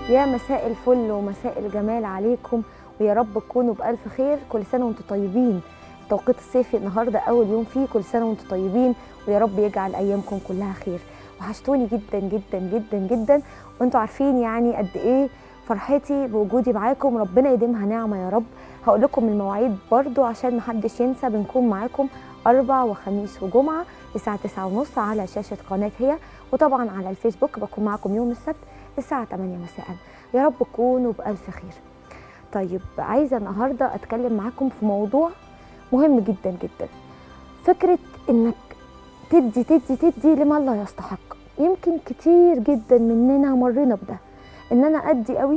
يا مساء الفل ومساء الجمال عليكم ويا رب تكونوا بألف خير كل سنة وانتم طيبين التوقيت الصيفي النهارده أول يوم فيه كل سنة وانتم طيبين ويا رب يجعل أيامكم كلها خير وحشتوني جدا جدا جدا جدا وانتوا عارفين يعني قد إيه فرحتي بوجودي معاكم ربنا يديمها نعمة يا رب هقول لكم المواعيد برضو عشان محدش ينسى بنكون معاكم أربع وخميس وجمعة الساعة تسعة ونص على شاشة قناة هي وطبعا على الفيسبوك بكون معاكم يوم السبت الساعة 8 مساء يا رب تكونوا بألف خير طيب عايزة النهاردة أتكلم معاكم في موضوع مهم جدا جدا فكرة إنك تدي تدي تدي لمن لا يستحق يمكن كتير جدا مننا مرينا بده إن أنا أدي قوي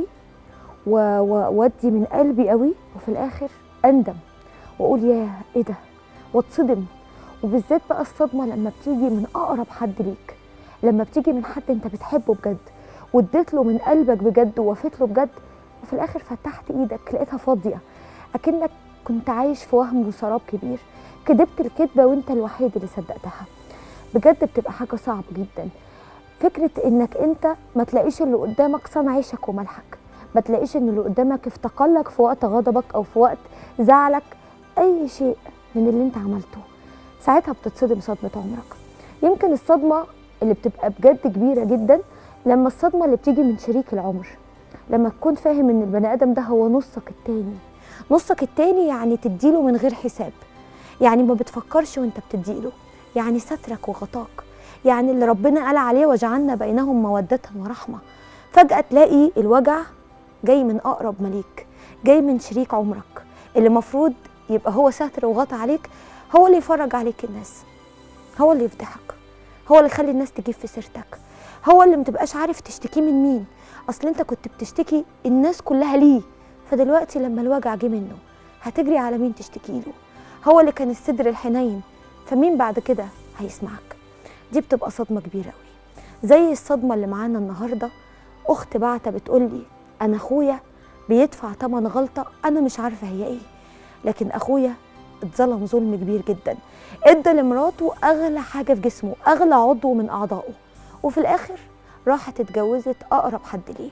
و- و- وأدي من قلبي قوي وفي الآخر أندم وأقول ياه إيه ده واتصدم وبالذات بقى الصدمة لما بتيجي من أقرب حد ليك لما بتيجي من حد أنت بتحبه بجد واديت له من قلبك بجد ووفيت له بجد وفي الاخر فتحت ايدك لقيتها فاضيه اكنك كنت عايش في وهم وسراب كبير كدبت الكذبه وانت الوحيد اللي صدقتها بجد بتبقى حاجه صعبه جدا فكره انك انت ما تلاقيش اللي قدامك صنع عيشك وملحك ما تلاقيش ان اللي قدامك افتقلك في وقت غضبك او في وقت زعلك اي شيء من اللي انت عملته ساعتها بتتصدم صدمه عمرك يمكن الصدمه اللي بتبقى بجد كبيره جدا لما الصدمه اللي بتيجي من شريك العمر لما تكون فاهم ان البني ادم ده هو نصك التاني نصك التاني يعني تديله من غير حساب يعني ما بتفكرش وانت بتديله يعني سترك وغطاك يعني اللي ربنا قال عليه وجعلنا بينهم مودة ورحمة فجأة تلاقي الوجع جاي من أقرب مليك جاي من شريك عمرك اللي مفروض يبقى هو ستر وغطى عليك هو اللي يفرج عليك الناس هو اللي يفضحك هو اللي يخلي الناس تجيب في سيرتك هو اللي متبقاش عارف تشتكيه من مين اصل انت كنت بتشتكي الناس كلها ليه فدلوقتي لما الوجع جه منه هتجري على مين تشتكي له هو اللي كان الصدر الحنين فمين بعد كده هيسمعك دي بتبقى صدمه كبيره قوي زي الصدمه اللي معانا النهارده اخت بعتة بتقولي انا اخويا بيدفع تمن غلطه انا مش عارفه هي ايه لكن اخويا اتظلم ظلم كبير جدا ادى لمراته اغلى حاجه في جسمه اغلى عضو من اعضائه وفي الاخر راحت اتجوزت اقرب حد ليه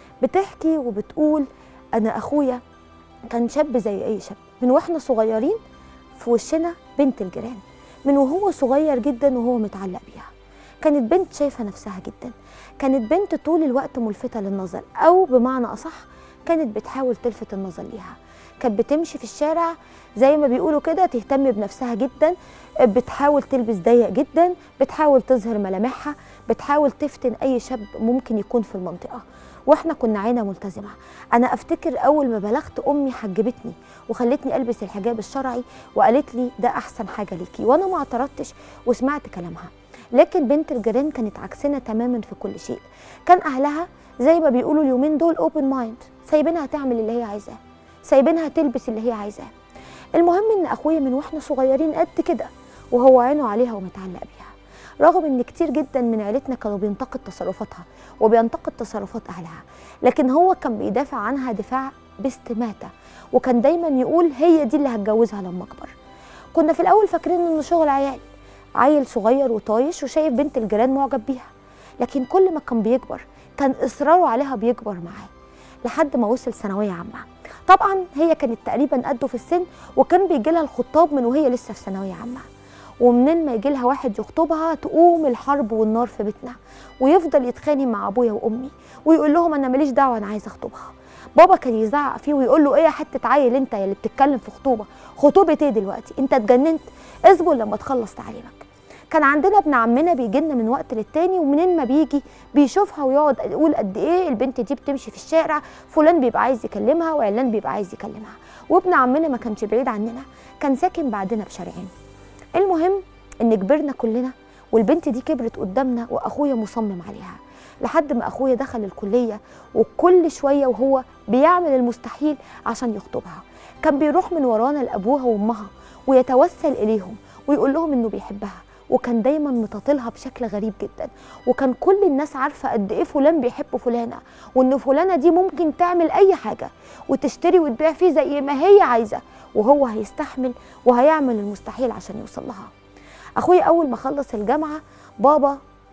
بتحكي وبتقول انا اخويا كان شاب زي اي شاب من واحنا صغيرين في وشنا بنت الجيران من وهو صغير جدا وهو متعلق بيها كانت بنت شايفه نفسها جدا كانت بنت طول الوقت ملفته للنظر او بمعنى اصح كانت بتحاول تلفت النظر ليها كانت بتمشي في الشارع زي ما بيقولوا كده تهتم بنفسها جدا بتحاول تلبس ضيق جدا بتحاول تظهر ملامحها بتحاول تفتن اي شاب ممكن يكون في المنطقه واحنا كنا عيله ملتزمه انا افتكر اول ما بلغت امي حجبتني وخلتني البس الحجاب الشرعي وقالت لي ده احسن حاجه ليكي وانا ما اعترضتش وسمعت كلامها لكن بنت الجيران كانت عكسنا تماما في كل شيء كان اهلها زي ما بيقولوا اليومين دول اوبن مايند سايبينها تعمل اللي هي عايزاه سايبينها تلبس اللي هي عايزاه المهم ان اخويا من واحنا صغيرين قد كده وهو عينه عليها ومتعلق بيها رغم ان كتير جدا من عيلتنا كانوا بينتقد تصرفاتها وبينتقد تصرفات اهلها لكن هو كان بيدافع عنها دفاع باستماته وكان دايما يقول هي دي اللي هتجوزها لما اكبر كنا في الاول فاكرين انه شغل عيال عيل صغير وطايش وشايف بنت الجيران معجب بيها لكن كل ما كان بيكبر كان اصراره عليها بيكبر معاه لحد ما وصل ثانويه عامه طبعا هي كانت تقريبا قده في السن وكان بيجي لها الخطاب من وهي لسه في ثانويه عامه ومنين ما يجي لها واحد يخطبها تقوم الحرب والنار في بيتنا ويفضل يتخانق مع ابويا وامي ويقول لهم انا ماليش دعوه انا عايز اخطبها بابا كان يزعق فيه ويقول له ايه يا حته عيل انت يا اللي بتتكلم في خطوبه خطوبه ايه دلوقتي انت اتجننت اصبر لما تخلص تعليمك كان عندنا ابن عمنا بيجي لنا من وقت للتاني ومنين ما بيجي بيشوفها ويقعد يقول قد ايه البنت دي بتمشي في الشارع فلان بيبقى عايز يكلمها وعلان بيبقى عايز يكلمها وابن عمنا ما كانش بعيد عننا كان ساكن بعدنا بشارعين المهم ان كبرنا كلنا والبنت دي كبرت قدامنا واخويا مصمم عليها لحد ما اخويا دخل الكليه وكل شويه وهو بيعمل المستحيل عشان يخطبها كان بيروح من ورانا لابوها وامها ويتوسل اليهم ويقول لهم انه بيحبها وكان دايما مطاطلها بشكل غريب جدا وكان كل الناس عارفه قد ايه فلان بيحب فلانه وان فلانه دي ممكن تعمل اي حاجه وتشتري وتبيع فيه زي ما هي عايزه وهو هيستحمل وهيعمل المستحيل عشان يوصل لها اخويا اول ما خلص الجامعه بابا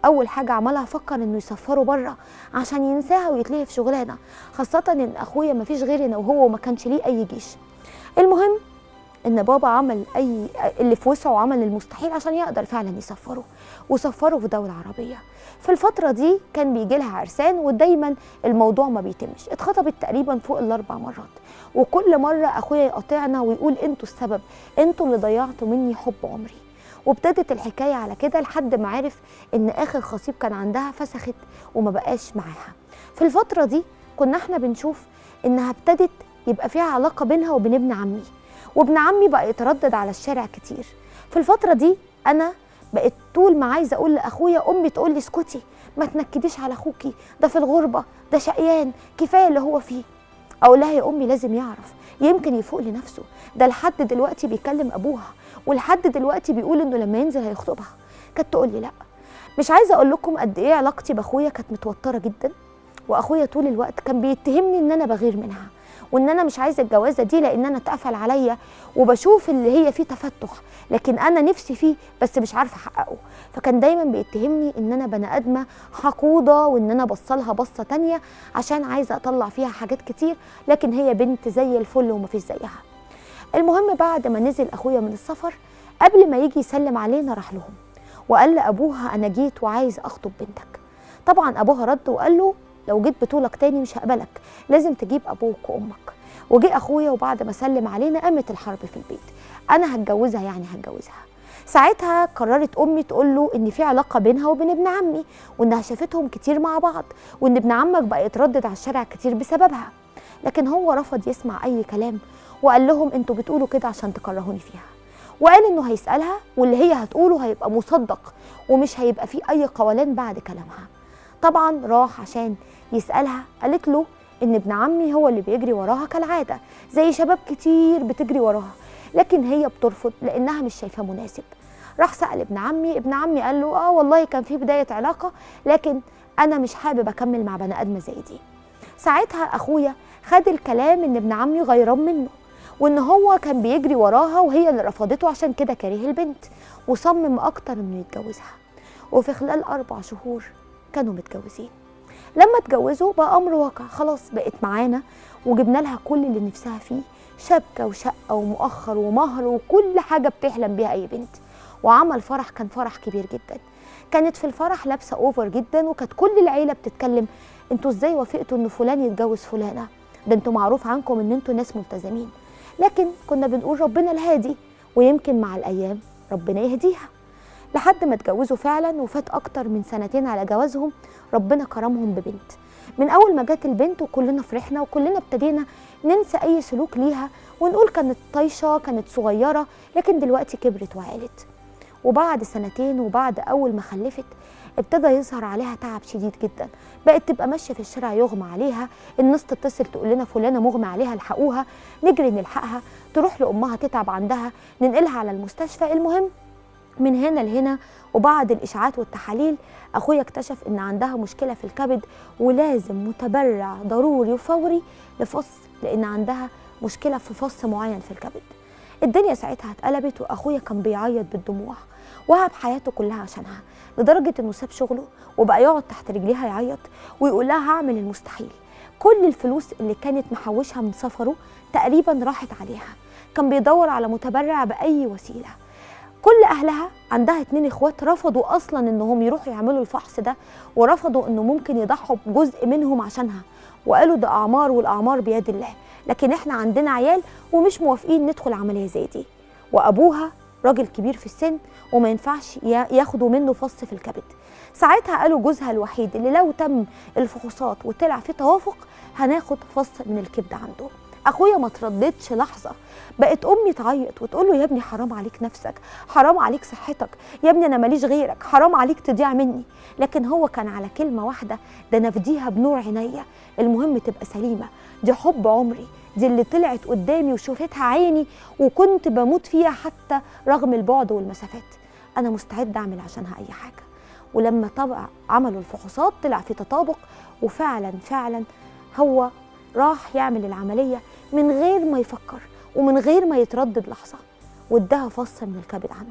اول حاجه عملها فكر انه يسفره بره عشان ينساها ويتلهي في شغلانه خاصه ان اخويا ما فيش غيرنا وهو وما كانش ليه اي جيش المهم ان بابا عمل اي اللي في وسعه وعمل المستحيل عشان يقدر فعلا يسفره وسفره في دوله عربيه في الفتره دي كان بيجي لها عرسان ودايما الموضوع ما بيتمش اتخطبت تقريبا فوق الاربع مرات وكل مره اخويا يقاطعنا ويقول انتوا السبب انتوا اللي ضيعتوا مني حب عمري وابتدت الحكايه على كده لحد ما عرف ان اخر خطيب كان عندها فسخت وما بقاش معاها في الفتره دي كنا احنا بنشوف انها ابتدت يبقى فيها علاقه بينها وبين ابن عمي وابن عمي بقى يتردد على الشارع كتير في الفتره دي انا بقيت طول ما عايزه اقول لاخويا امي تقول لي اسكتي ما تنكديش على اخوكي ده في الغربه ده شقيان كفايه اللي هو فيه اقول لها يا امي لازم يعرف يمكن يفوق لنفسه ده لحد دلوقتي بيكلم ابوها ولحد دلوقتي بيقول انه لما ينزل هيخطبها كانت تقول لي لا مش عايزه اقول لكم قد ايه علاقتي باخويا كانت متوتره جدا واخويا طول الوقت كان بيتهمني ان انا بغير منها وان انا مش عايزه الجوازه دي لان انا اتقفل عليا وبشوف اللي هي فيه تفتح لكن انا نفسي فيه بس مش عارفه احققه فكان دايما بيتهمني ان انا بني ادمه حقوده وان انا بصلها بصه تانية عشان عايزه اطلع فيها حاجات كتير لكن هي بنت زي الفل ومفيش زيها المهم بعد ما نزل اخويا من السفر قبل ما يجي يسلم علينا راح لهم وقال لابوها انا جيت وعايز اخطب بنتك طبعا ابوها رد وقال له لو جيت بطولك تاني مش هقبلك لازم تجيب ابوك وامك وجي اخويا وبعد ما سلم علينا قامت الحرب في البيت انا هتجوزها يعني هتجوزها ساعتها قررت امي تقول له ان في علاقه بينها وبين ابن عمي وانها شافتهم كتير مع بعض وان ابن عمك بقى يتردد على الشارع كتير بسببها لكن هو رفض يسمع اي كلام وقال لهم انتوا بتقولوا كده عشان تكرهوني فيها وقال انه هيسالها واللي هي هتقوله هيبقى مصدق ومش هيبقى فيه اي قولان بعد كلامها طبعا راح عشان يسالها قالت له ان ابن عمي هو اللي بيجري وراها كالعاده زي شباب كتير بتجري وراها لكن هي بترفض لانها مش شايفاه مناسب راح سال ابن عمي ابن عمي قال له اه والله كان في بدايه علاقه لكن انا مش حابب اكمل مع بني ادمه زي دي ساعتها اخويا خد الكلام ان ابن عمي غيران منه وان هو كان بيجري وراها وهي اللي رفضته عشان كده كاره البنت وصمم اكتر انه يتجوزها وفي خلال اربع شهور كانوا متجوزين لما اتجوزوا بقى امر واقع خلاص بقت معانا وجبنا لها كل اللي نفسها فيه شبكه وشقه ومؤخر ومهر وكل حاجه بتحلم بيها اي بنت وعمل فرح كان فرح كبير جدا كانت في الفرح لابسه اوفر جدا وكانت كل العيله بتتكلم انتوا ازاي وافقتوا ان فلان يتجوز فلانه ده انتوا معروف عنكم ان انتوا ناس ملتزمين لكن كنا بنقول ربنا الهادي ويمكن مع الايام ربنا يهديها لحد ما اتجوزوا فعلا وفات اكتر من سنتين على جوازهم ربنا كرمهم ببنت من اول ما جت البنت وكلنا فرحنا وكلنا ابتدينا ننسى اي سلوك ليها ونقول كانت طايشه كانت صغيره لكن دلوقتي كبرت وعالت وبعد سنتين وبعد اول ما خلفت ابتدى يظهر عليها تعب شديد جدا بقت تبقى ماشيه في الشارع يغمى عليها الناس تتصل تقول لنا فلانه مغمى عليها الحقوها نجري نلحقها تروح لامها تتعب عندها ننقلها على المستشفى المهم من هنا لهنا وبعد الاشاعات والتحاليل اخويا اكتشف ان عندها مشكله في الكبد ولازم متبرع ضروري وفوري لفص لان عندها مشكله في فص معين في الكبد الدنيا ساعتها اتقلبت واخويا كان بيعيط بالدموع وهب حياته كلها عشانها لدرجه انه ساب شغله وبقى يقعد تحت رجليها يعيط ويقول لها هعمل المستحيل كل الفلوس اللي كانت محوشها من سفره تقريبا راحت عليها كان بيدور على متبرع باي وسيله كل اهلها عندها اتنين اخوات رفضوا اصلا انهم يروحوا يعملوا الفحص ده ورفضوا انه ممكن يضحوا بجزء منهم عشانها وقالوا ده اعمار والاعمار بيد الله لكن احنا عندنا عيال ومش موافقين ندخل عمليه زي دي وابوها راجل كبير في السن وما ينفعش ياخدوا منه فص في الكبد ساعتها قالوا جوزها الوحيد اللي لو تم الفحوصات وطلع في توافق هناخد فص من الكبد عنده اخويا ما ترددش لحظه بقت امي تعيط وتقول له يا ابني حرام عليك نفسك حرام عليك صحتك يا ابني انا ماليش غيرك حرام عليك تضيع مني لكن هو كان على كلمه واحده ده نفديها بنور عينيا المهم تبقى سليمه دي حب عمري دي اللي طلعت قدامي وشوفتها عيني وكنت بموت فيها حتى رغم البعد والمسافات انا مستعده اعمل عشانها اي حاجه ولما طبع عملوا الفحوصات طلع في تطابق وفعلا فعلا هو راح يعمل العمليه من غير ما يفكر ومن غير ما يتردد لحظه واداها فص من الكبد عنده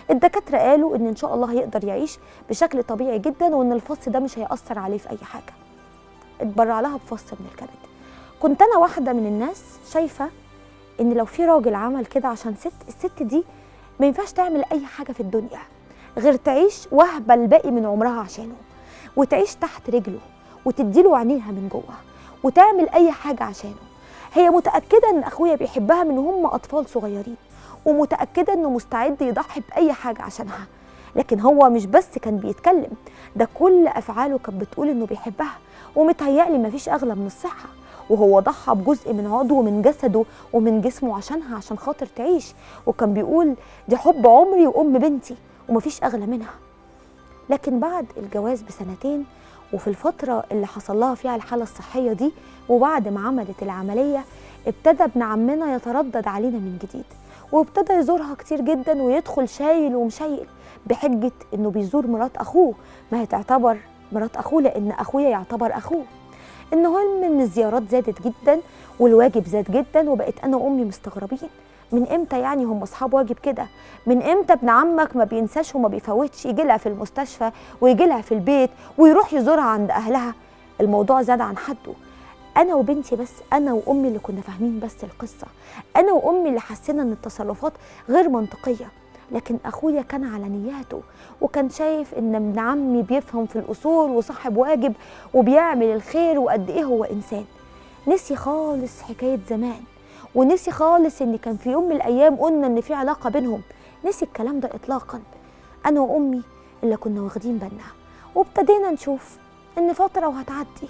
الدكاتره قالوا ان ان شاء الله هيقدر يعيش بشكل طبيعي جدا وان الفص ده مش هيأثر عليه في اي حاجه اتبرع لها بفص من الكبد كنت انا واحده من الناس شايفه ان لو في راجل عمل كده عشان ست الست دي ما ينفعش تعمل اي حاجه في الدنيا غير تعيش وهبه الباقي من عمرها عشانه وتعيش تحت رجله وتديله عينيها من جوه وتعمل اي حاجه عشانه هي متاكده ان اخويا بيحبها من هم اطفال صغيرين ومتاكده انه مستعد يضحي باي حاجه عشانها لكن هو مش بس كان بيتكلم ده كل افعاله كانت بتقول انه بيحبها ومتهيألي مفيش اغلى من الصحه وهو ضحى بجزء من عضوه من جسده ومن جسمه عشانها عشان خاطر تعيش وكان بيقول دي حب عمري وام بنتي ومفيش اغلى منها لكن بعد الجواز بسنتين وفي الفترة اللي حصل لها فيها الحالة الصحية دي وبعد ما عملت العملية ابتدى ابن عمنا يتردد علينا من جديد وابتدى يزورها كتير جدا ويدخل شايل ومشيل بحجة انه بيزور مرات اخوه ما هي تعتبر مرات اخوه لان اخويا يعتبر اخوه المهم ان الزيارات زادت جدا والواجب زاد جدا وبقت انا وامي مستغربين من امتى يعني هم اصحاب واجب كده من امتى ابن عمك ما بينساش وما بيفوتش يجي لها في المستشفى ويجي لها في البيت ويروح يزورها عند اهلها الموضوع زاد عن حده انا وبنتي بس انا وامي اللي كنا فاهمين بس القصه انا وامي اللي حسينا ان التصرفات غير منطقيه لكن اخويا كان على نياته وكان شايف ان ابن عمي بيفهم في الاصول وصاحب واجب وبيعمل الخير وقد ايه هو انسان نسي خالص حكايه زمان ونسي خالص ان كان في يوم من الايام قلنا ان في علاقه بينهم نسي الكلام ده اطلاقا انا وامي اللي كنا واخدين بالنا وابتدينا نشوف ان فتره وهتعدي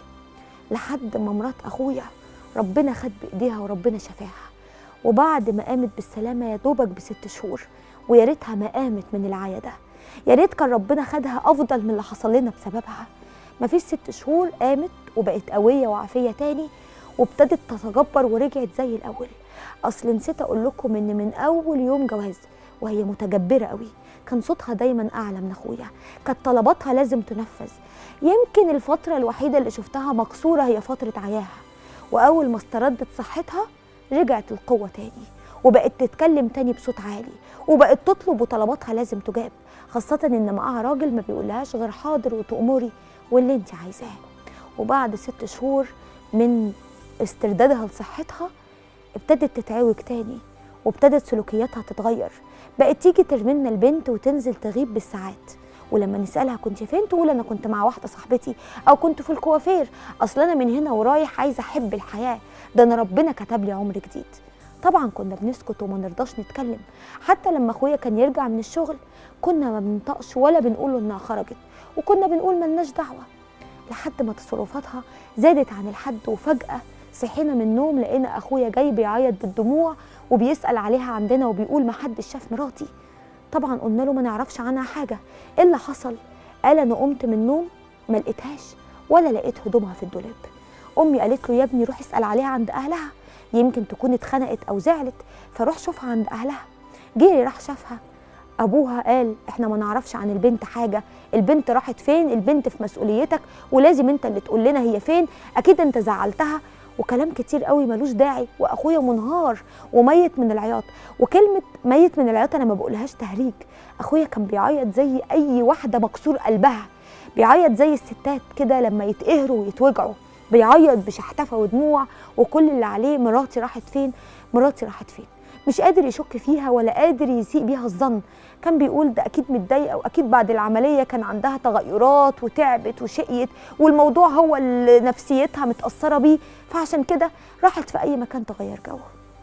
لحد ما مرات اخويا ربنا خد بايديها وربنا شفاها وبعد ما قامت بالسلامه يا دوبك بست شهور ويا ريتها ما قامت من العيا ده يا ريت كان ربنا خدها افضل من اللي حصل لنا بسببها مفيش ست شهور قامت وبقت قويه وعافيه تاني وابتدت تتجبر ورجعت زي الاول اصل نسيت اقول لكم ان من اول يوم جواز وهي متجبره قوي كان صوتها دايما اعلى من اخويا كانت طلباتها لازم تنفذ يمكن الفتره الوحيده اللي شفتها مكسوره هي فتره عياها واول ما استردت صحتها رجعت القوه تاني وبقت تتكلم تاني بصوت عالي وبقت تطلب وطلباتها لازم تجاب خاصة إن معاها راجل ما بيقولهاش غير حاضر وتأمري واللي انت عايزاه وبعد ست شهور من استردادها لصحتها ابتدت تتعوج تاني وابتدت سلوكياتها تتغير بقت تيجي ترملنا البنت وتنزل تغيب بالساعات ولما نسالها كنت فين تقول انا كنت مع واحده صاحبتي او كنت في الكوافير اصل انا من هنا ورايح عايزه احب الحياه ده انا ربنا كتب لي عمر جديد طبعا كنا بنسكت وما نرضاش نتكلم حتى لما اخويا كان يرجع من الشغل كنا ما بننطقش ولا بنقول له انها خرجت وكنا بنقول ملناش دعوه لحد ما تصرفاتها زادت عن الحد وفجاه صحينا من النوم لقينا اخويا جاي بيعيط بالدموع وبيسال عليها عندنا وبيقول ما حدش شاف مراتي طبعا قلنا له ما نعرفش عنها حاجه ايه اللي حصل قال انا قمت من النوم ما لقيتهاش ولا لقيت هدومها في الدولاب امي قالت له يا ابني روح اسال عليها عند اهلها يمكن تكون اتخنقت او زعلت فروح شوفها عند اهلها جري راح شافها ابوها قال احنا ما نعرفش عن البنت حاجه البنت راحت فين البنت في مسؤوليتك ولازم انت اللي تقول لنا هي فين اكيد انت زعلتها وكلام كتير قوي ملوش داعي واخويا منهار وميت من العياط وكلمه ميت من العياط انا ما بقولهاش تهريج اخويا كان بيعيط زي اي واحده مكسور قلبها بيعيط زي الستات كده لما يتقهروا ويتوجعوا بيعيط بشحتفه ودموع وكل اللي عليه مراتي راحت فين مراتي راحت فين مش قادر يشك فيها ولا قادر يسيء بيها الظن كان بيقول ده اكيد متضايقه واكيد بعد العمليه كان عندها تغيرات وتعبت وشقيت والموضوع هو اللي نفسيتها متاثره بيه فعشان كده راحت في اي مكان تغير جو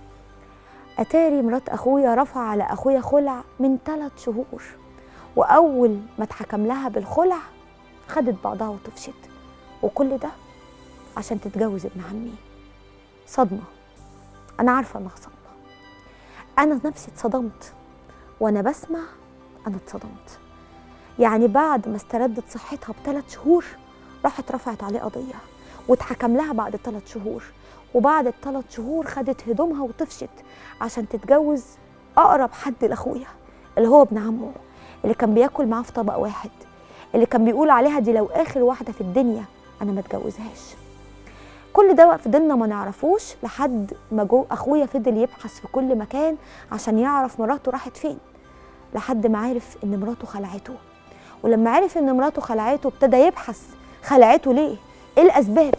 اتاري مرات اخويا رفع على اخويا خلع من ثلاث شهور واول ما اتحكم لها بالخلع خدت بعضها وطفشت وكل ده عشان تتجوز ابن عمي صدمه انا عارفه انها صدمه انا نفسي اتصدمت وانا بسمع انا اتصدمت يعني بعد ما استردت صحتها بثلاث شهور راحت رفعت عليه قضيه واتحكم لها بعد ثلاث شهور وبعد الثلاث شهور خدت هدومها وطفشت عشان تتجوز اقرب حد لاخويا اللي هو ابن عمه اللي كان بياكل معاه في طبق واحد اللي كان بيقول عليها دي لو اخر واحده في الدنيا انا ما اتجوزهاش كل ده فضلنا ما نعرفوش لحد ما جو اخويا فضل يبحث في كل مكان عشان يعرف مراته راحت فين لحد ما عرف ان مراته خلعته ولما عرف ان مراته خلعته ابتدى يبحث خلعته ليه ايه الاسباب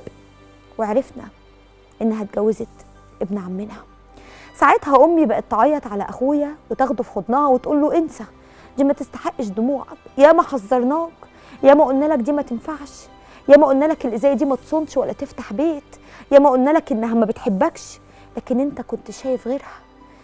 وعرفنا انها اتجوزت ابن عمنا ساعتها امي بقت تعيط على اخويا وتاخده في حضنها وتقول له انسى دي ما تستحقش دموعك يا ما حذرناك يا ما قلنا لك دي ما تنفعش يا ما قلنا لك الازاي دي ما تصونش ولا تفتح بيت يا ما قلنا لك انها ما بتحبكش لكن انت كنت شايف غيرها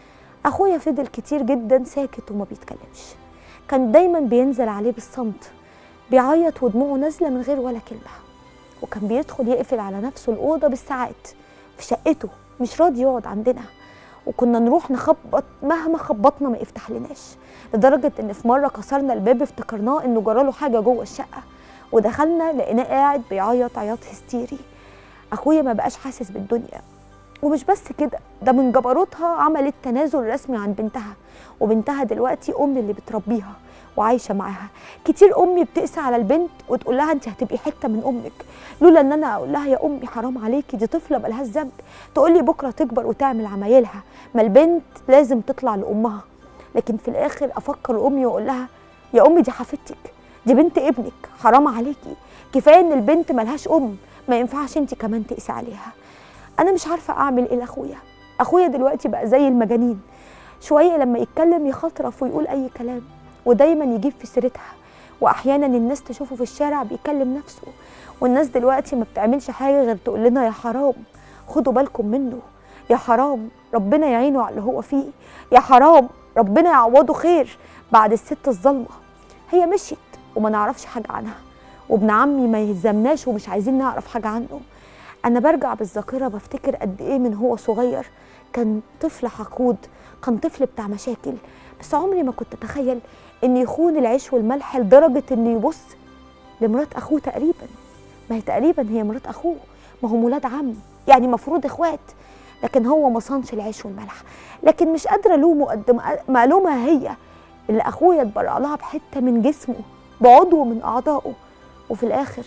اخويا فضل كتير جدا ساكت وما بيتكلمش كان دايما بينزل عليه بالصمت بيعيط ودموعه نازله من غير ولا كلمه وكان بيدخل يقفل على نفسه الاوضه بالساعات في شقته مش راضي يقعد عندنا وكنا نروح نخبط مهما خبطنا ما يفتح لناش لدرجه ان في مره كسرنا الباب افتكرناه انه جراله حاجه جوه الشقه ودخلنا لقيناه قاعد بيعيط عياط هستيري اخويا ما بقاش حاسس بالدنيا ومش بس كده ده من جبروتها عملت تنازل رسمي عن بنتها وبنتها دلوقتي ام اللي بتربيها وعايشه معاها كتير امي بتقسى على البنت وتقول لها انت هتبقي حته من امك لولا ان انا اقول لها يا امي حرام عليكي دي طفله ملهاش ذنب تقول لي بكره تكبر وتعمل عمايلها ما البنت لازم تطلع لامها لكن في الاخر افكر امي واقول لها يا امي دي حفيدتك دي بنت ابنك حرام عليكي كفايه ان البنت ملهاش ام ما ينفعش انت كمان تقسي عليها انا مش عارفه اعمل ايه لاخويا اخويا دلوقتي بقى زي المجانين شويه لما يتكلم يخطرف ويقول اي كلام ودايما يجيب في سيرتها واحيانا الناس تشوفه في الشارع بيكلم نفسه والناس دلوقتي ما بتعملش حاجه غير تقول لنا يا حرام خدوا بالكم منه يا حرام ربنا يعينه على اللي هو فيه يا حرام ربنا يعوضه خير بعد الست الظلمه هي مشيت وما نعرفش حاجه عنها وابن عمي ما يهزمناش ومش عايزين نعرف حاجه عنه انا برجع بالذاكره بفتكر قد ايه من هو صغير كان طفل حقود كان طفل بتاع مشاكل بس عمري ما كنت اتخيل ان يخون العيش والملح لدرجه انه يبص لمرات اخوه تقريبا ما هي تقريبا هي مرات اخوه ما هم ولاد عم يعني مفروض اخوات لكن هو ما صانش العيش والملح لكن مش قادره الومه قد ما الومها هي اللي اخويا اتبرع لها بحته من جسمه بعضو من اعضائه وفي الاخر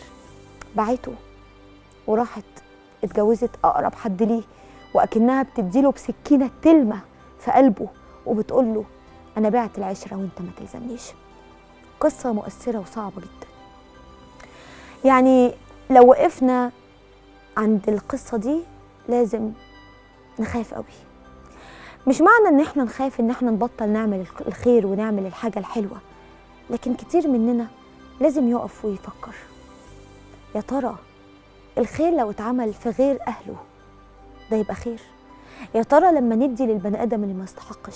بعته وراحت اتجوزت اقرب حد ليه واكنها بتديله بسكينه تلمه في قلبه وبتقول له انا بعت العشره وانت ما تلزمنيش قصه مؤثره وصعبه جدا يعني لو وقفنا عند القصه دي لازم نخاف قوي مش معنى ان احنا نخاف ان احنا نبطل نعمل الخير ونعمل الحاجه الحلوه لكن كتير مننا لازم يقف ويفكر يا ترى الخير لو اتعمل في غير اهله ده يبقى خير يا ترى لما ندي للبني ادم اللي ما يستحقش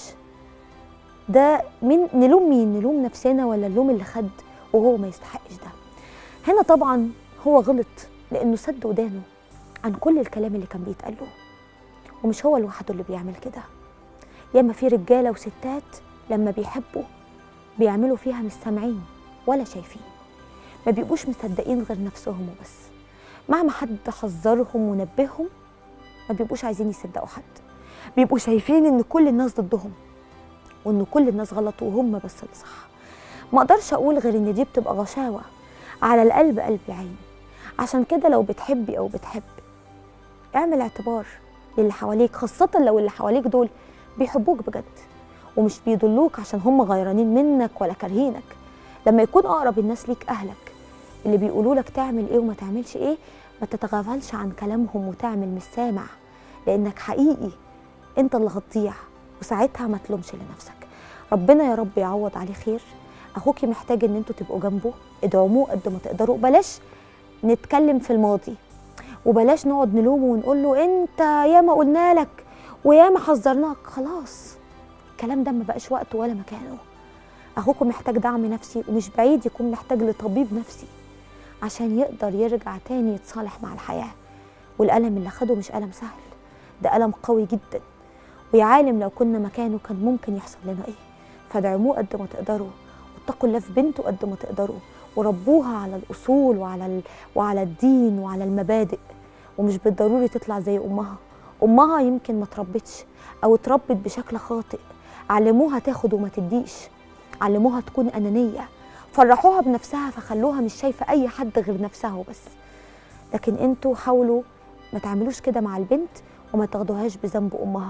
ده مين نلوم مين نلوم نفسنا ولا نلوم اللي خد وهو ما يستحقش ده هنا طبعا هو غلط لانه سد ودانه عن كل الكلام اللي كان بيتقال له ومش هو لوحده اللي بيعمل كده ياما في رجاله وستات لما بيحبوا بيعملوا فيها مش سامعين ولا شايفين ما بيبقوش مصدقين غير نفسهم وبس مهما حد حذرهم ونبههم ما بيبقوش عايزين يصدقوا حد بيبقوا شايفين ان كل الناس ضدهم وان كل الناس غلط وهم بس اللي صح ما اقدرش اقول غير ان دي بتبقى غشاوه على القلب قلب العين عشان كده لو بتحبي او بتحب اعمل اعتبار للي حواليك خاصه لو اللي حواليك دول بيحبوك بجد ومش بيضلوك عشان هم غيرانين منك ولا كارهينك لما يكون اقرب الناس ليك اهلك اللي بيقولوا لك تعمل ايه وما تعملش ايه ما تتغافلش عن كلامهم وتعمل مش سامع لانك حقيقي انت اللي هتضيع وساعتها ما تلومش لنفسك ربنا يا رب يعوض عليه خير اخوكي محتاج ان انتوا تبقوا جنبه ادعموه قد ما تقدروا بلاش نتكلم في الماضي وبلاش نقعد نلومه ونقول له انت ياما قلنا لك وياما حذرناك خلاص الكلام ده ما بقاش وقته ولا مكانه اخوكم محتاج دعم نفسي ومش بعيد يكون محتاج لطبيب نفسي عشان يقدر يرجع تاني يتصالح مع الحياه والالم اللي خده مش الم سهل ده الم قوي جدا ويا عالم لو كنا مكانه كان ممكن يحصل لنا ايه فادعموه قد ما تقدروا واتقوا الله في بنته قد ما تقدروا وربوها على الاصول وعلى ال... وعلى الدين وعلى المبادئ ومش بالضروري تطلع زي امها امها يمكن ما تربتش او اتربت بشكل خاطئ علموها تاخد وما تديش علموها تكون انانيه فرحوها بنفسها فخلوها مش شايفه اي حد غير نفسها وبس لكن انتوا حاولوا ما تعملوش كده مع البنت وما تاخدوهاش بذنب امها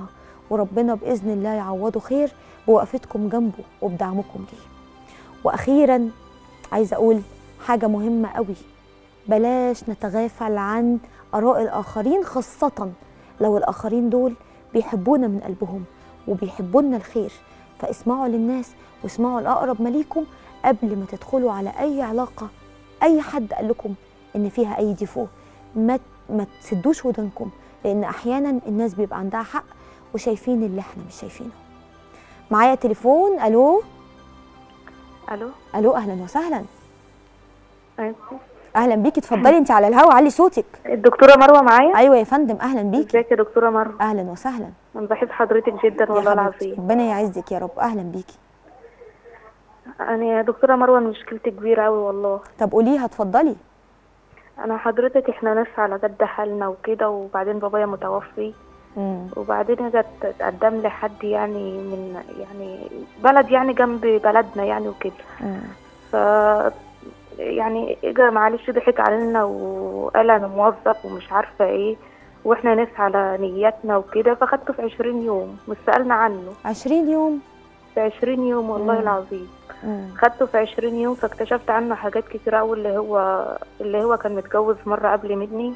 وربنا باذن الله يعوضه خير بوقفتكم جنبه وبدعمكم ليه واخيرا عايزه اقول حاجه مهمه قوي بلاش نتغافل عن اراء الاخرين خاصه لو الاخرين دول بيحبونا من قلبهم وبيحبونا الخير فاسمعوا للناس واسمعوا الاقرب ما ليكم قبل ما تدخلوا على اي علاقه اي حد قال لكم ان فيها اي ديفو ما ما تسدوش ودانكم لان احيانا الناس بيبقى عندها حق وشايفين اللي احنا مش شايفينه معايا تليفون الو الو الو اهلا وسهلا أيوة. اهلا بيكي اتفضلي انت على الهوا علي صوتك الدكتوره مروه معايا ايوه يا فندم اهلا بيكي ازيك يا دكتوره مروه اهلا وسهلا انا بحب حضرتك جدا يا والله حبيبتي، العظيم ربنا يعزك يا رب اهلا بيكي انا يا دكتوره مروه أنا مشكلتي كبيره قوي والله طب قوليها اتفضلي انا حضرتك احنا ناس على قد حالنا وكده وبعدين بابايا متوفي مم. وبعدين جت تقدم لي حد يعني من يعني بلد يعني جنب بلدنا يعني وكده مم. ف يعني اجا معلش ضحك علينا وقال انا موظف ومش عارفه ايه واحنا ناس على نياتنا وكده فخدته في عشرين يوم مش سألنا عنه 20 يوم في عشرين يوم والله مم. العظيم مم. خدته في عشرين يوم فاكتشفت عنه حاجات كتير أوي اللي هو اللي هو كان متجوز مرة قبل مني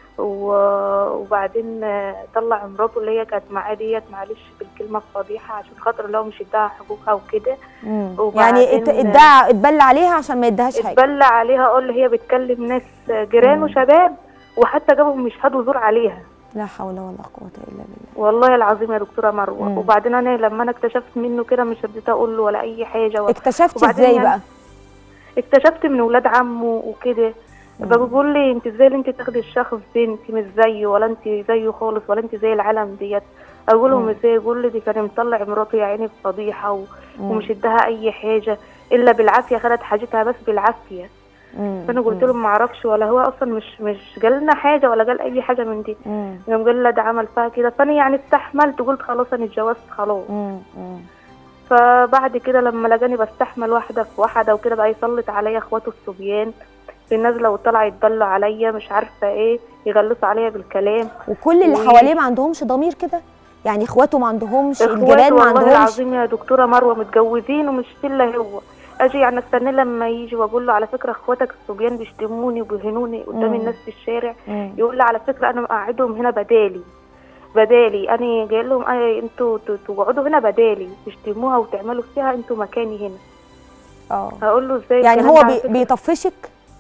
و- وبعدين آه، طلع مراته اللي هي كانت معاه ديت معلش بالكلمة الفضيحة عشان خاطر اللي هو مش اداها حقوقها وكده مم. وبعدين- يعني ات- اتدعى اتبلى عليها عشان ما يديهاش حاجه اتبلى عليها قال اللي هي بتكلم ناس جيران مم. وشباب وحتى جابهم يشهدوا زور عليها لا حول ولا قوه الا بالله والله العظيم يا دكتورة مروة مم. وبعدين أنا لما أنا اكتشفت منه كده مش رضيت أقول له ولا أي حاجة و... اكتشفتي وبعدين ازاي يعني- بقى اكتشفت من ولاد عمه وكده مم. بقول لي انت ازاي اللي انت تاخدي الشخص ده انت مش زيه ولا انت زيه خالص ولا انت زي العالم ديت اقول لهم مم. ازاي يقول لي دي كان مطلع مراته يا عيني بفضيحه و... مم. ومش اداها اي حاجه الا بالعافيه خدت حاجتها بس بالعافيه مم. فانا قلت مم. لهم ما اعرفش ولا هو اصلا مش مش قال لنا حاجه ولا قال اي حاجه من دي مم. يوم قال لا ده عمل فيها كده فانا يعني استحملت قلت خلاص انا اتجوزت خلاص مم. مم. فبعد كده لما لقاني بستحمل واحدة في واحدة وكده بقى يسلط عليا اخواته الصبيان في نازلة وطلع يتبلوا عليا مش عارفة ايه يغلسوا عليا بالكلام وكل اللي و- حواليه ما عندهمش ضمير كده يعني اخواته ما عندهمش الجيران اخواته ما والله عندهمش العظيم يا دكتورة مروة متجوزين ومش الا هو اجي يعني استنى لما يجي واقول له على فكرة اخواتك الصبيان بيشتموني وبيهنوني قدام مم. الناس في الشارع مم. يقول لي على فكرة انا مقعدهم هنا بدالي بدالي انا جاي لهم أي انتوا ت- تقعدوا هنا بدالي تشتموها وتعملوا فيها انتوا مكاني هنا اه هقول له ازاي يعني الكلام هو ده على بي- فكرة؟ بيطفشك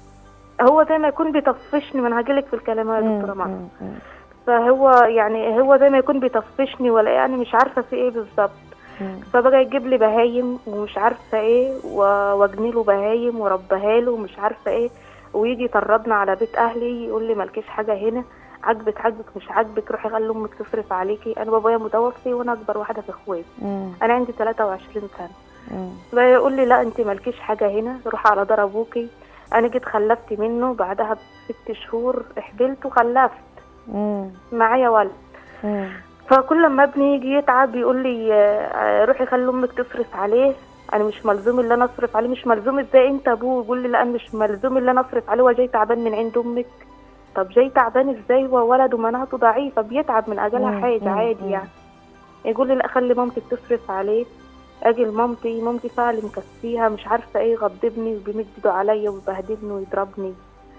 هو زي ما يكون بيطفشني ما انا هجيلك في الكلام يا مم. دكتوره مرة مم. مم. فهو يعني هو زي ما يكون بيطفشني ولا يعني مش عارفه في ايه بالظبط مم. فبقى يجيب لي بهايم ومش عارفه ايه و- واجني له بهايم وربها له ومش عارفه ايه ويجي يطردنا على بيت اهلي يقول لي مالكيش حاجه هنا عاجبك عاجبك مش عاجبك روحي خلي امك تصرف عليكي انا بابايا متوفي وانا اكبر واحده في اخواتي مم. انا عندي 23 سنه مم. بقى يقول لي لا انت مالكيش حاجه هنا روح على دار ابوكي انا جيت خلفت منه بعدها بست شهور حبلت وخلفت مم. معايا ولد مم. فكل ما ابني يجي يتعب يقول لي آه، روحي خلي امك تصرف عليه انا مش ملزوم اللي انا اصرف عليه مش ملزوم ازاي انت ابوه يقول لي لا انا مش ملزوم اللي انا اصرف عليه وجاي تعبان من عند امك طب جاي تعبان ازاي وولد ومناعته ضعيفه بيتعب من مم. اجلها حاجه مم. عادي مم. يعني يقول لي لا خلي مامتك تصرف عليه اجي لمامتي مامتي فعلا مكفيها مش عارفه ايه يغضبني وبيمد ايده عليا ويبهدلني ويضربني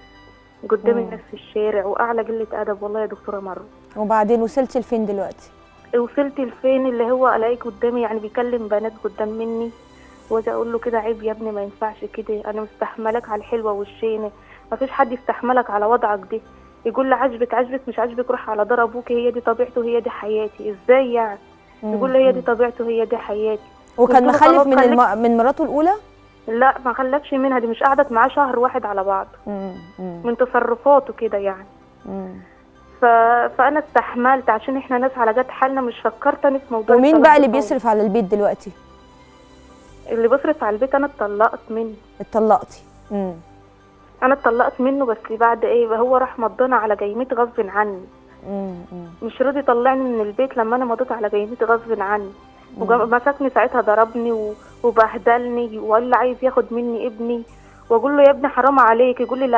قدام مم. الناس في الشارع واعلى قله ادب والله يا دكتوره مروه وبعدين وصلتي لفين دلوقتي وصلت لفين اللي هو الاقيه قدامي يعني بيكلم بنات قدام مني واجي اقول له كده عيب يا ابني ما ينفعش كده انا مستحملك على الحلوه والشينه ما فيش حد يستحملك على وضعك ده يقول لي عاجبك عاجبك مش عاجبك روح على دار ابوك هي دي طبيعته هي دي حياتي ازاي يعني مم. يقول لي هي دي مم. طبيعته هي دي حياتي وكان قلت له مخلف خلاص من خليك- الم... من مراته الاولى لا ما خلفش منها دي مش قعدت معاه شهر واحد على بعض مم. مم. من تصرفاته كده يعني مم. ف... فانا استحملت عشان احنا ناس على جد حالنا مش فكرت انا في موضوع ومين الطلاق بقى اللي ده خالص. بيصرف على البيت دلوقتي اللي بيصرف على البيت انا اتطلقت منه اتطلقتي مم. انا اتطلقت منه بس بعد ايه هو راح مضانا على جيمتي غصب عني مم. مم. مش راضي يطلعني من البيت لما انا مضيت على جيمتي غصب عني ومسكني ساعتها ضربني و- وبهدلني وقال لي عايز ياخد مني ابني واقول له يا ابني حرام عليك يقول لي لا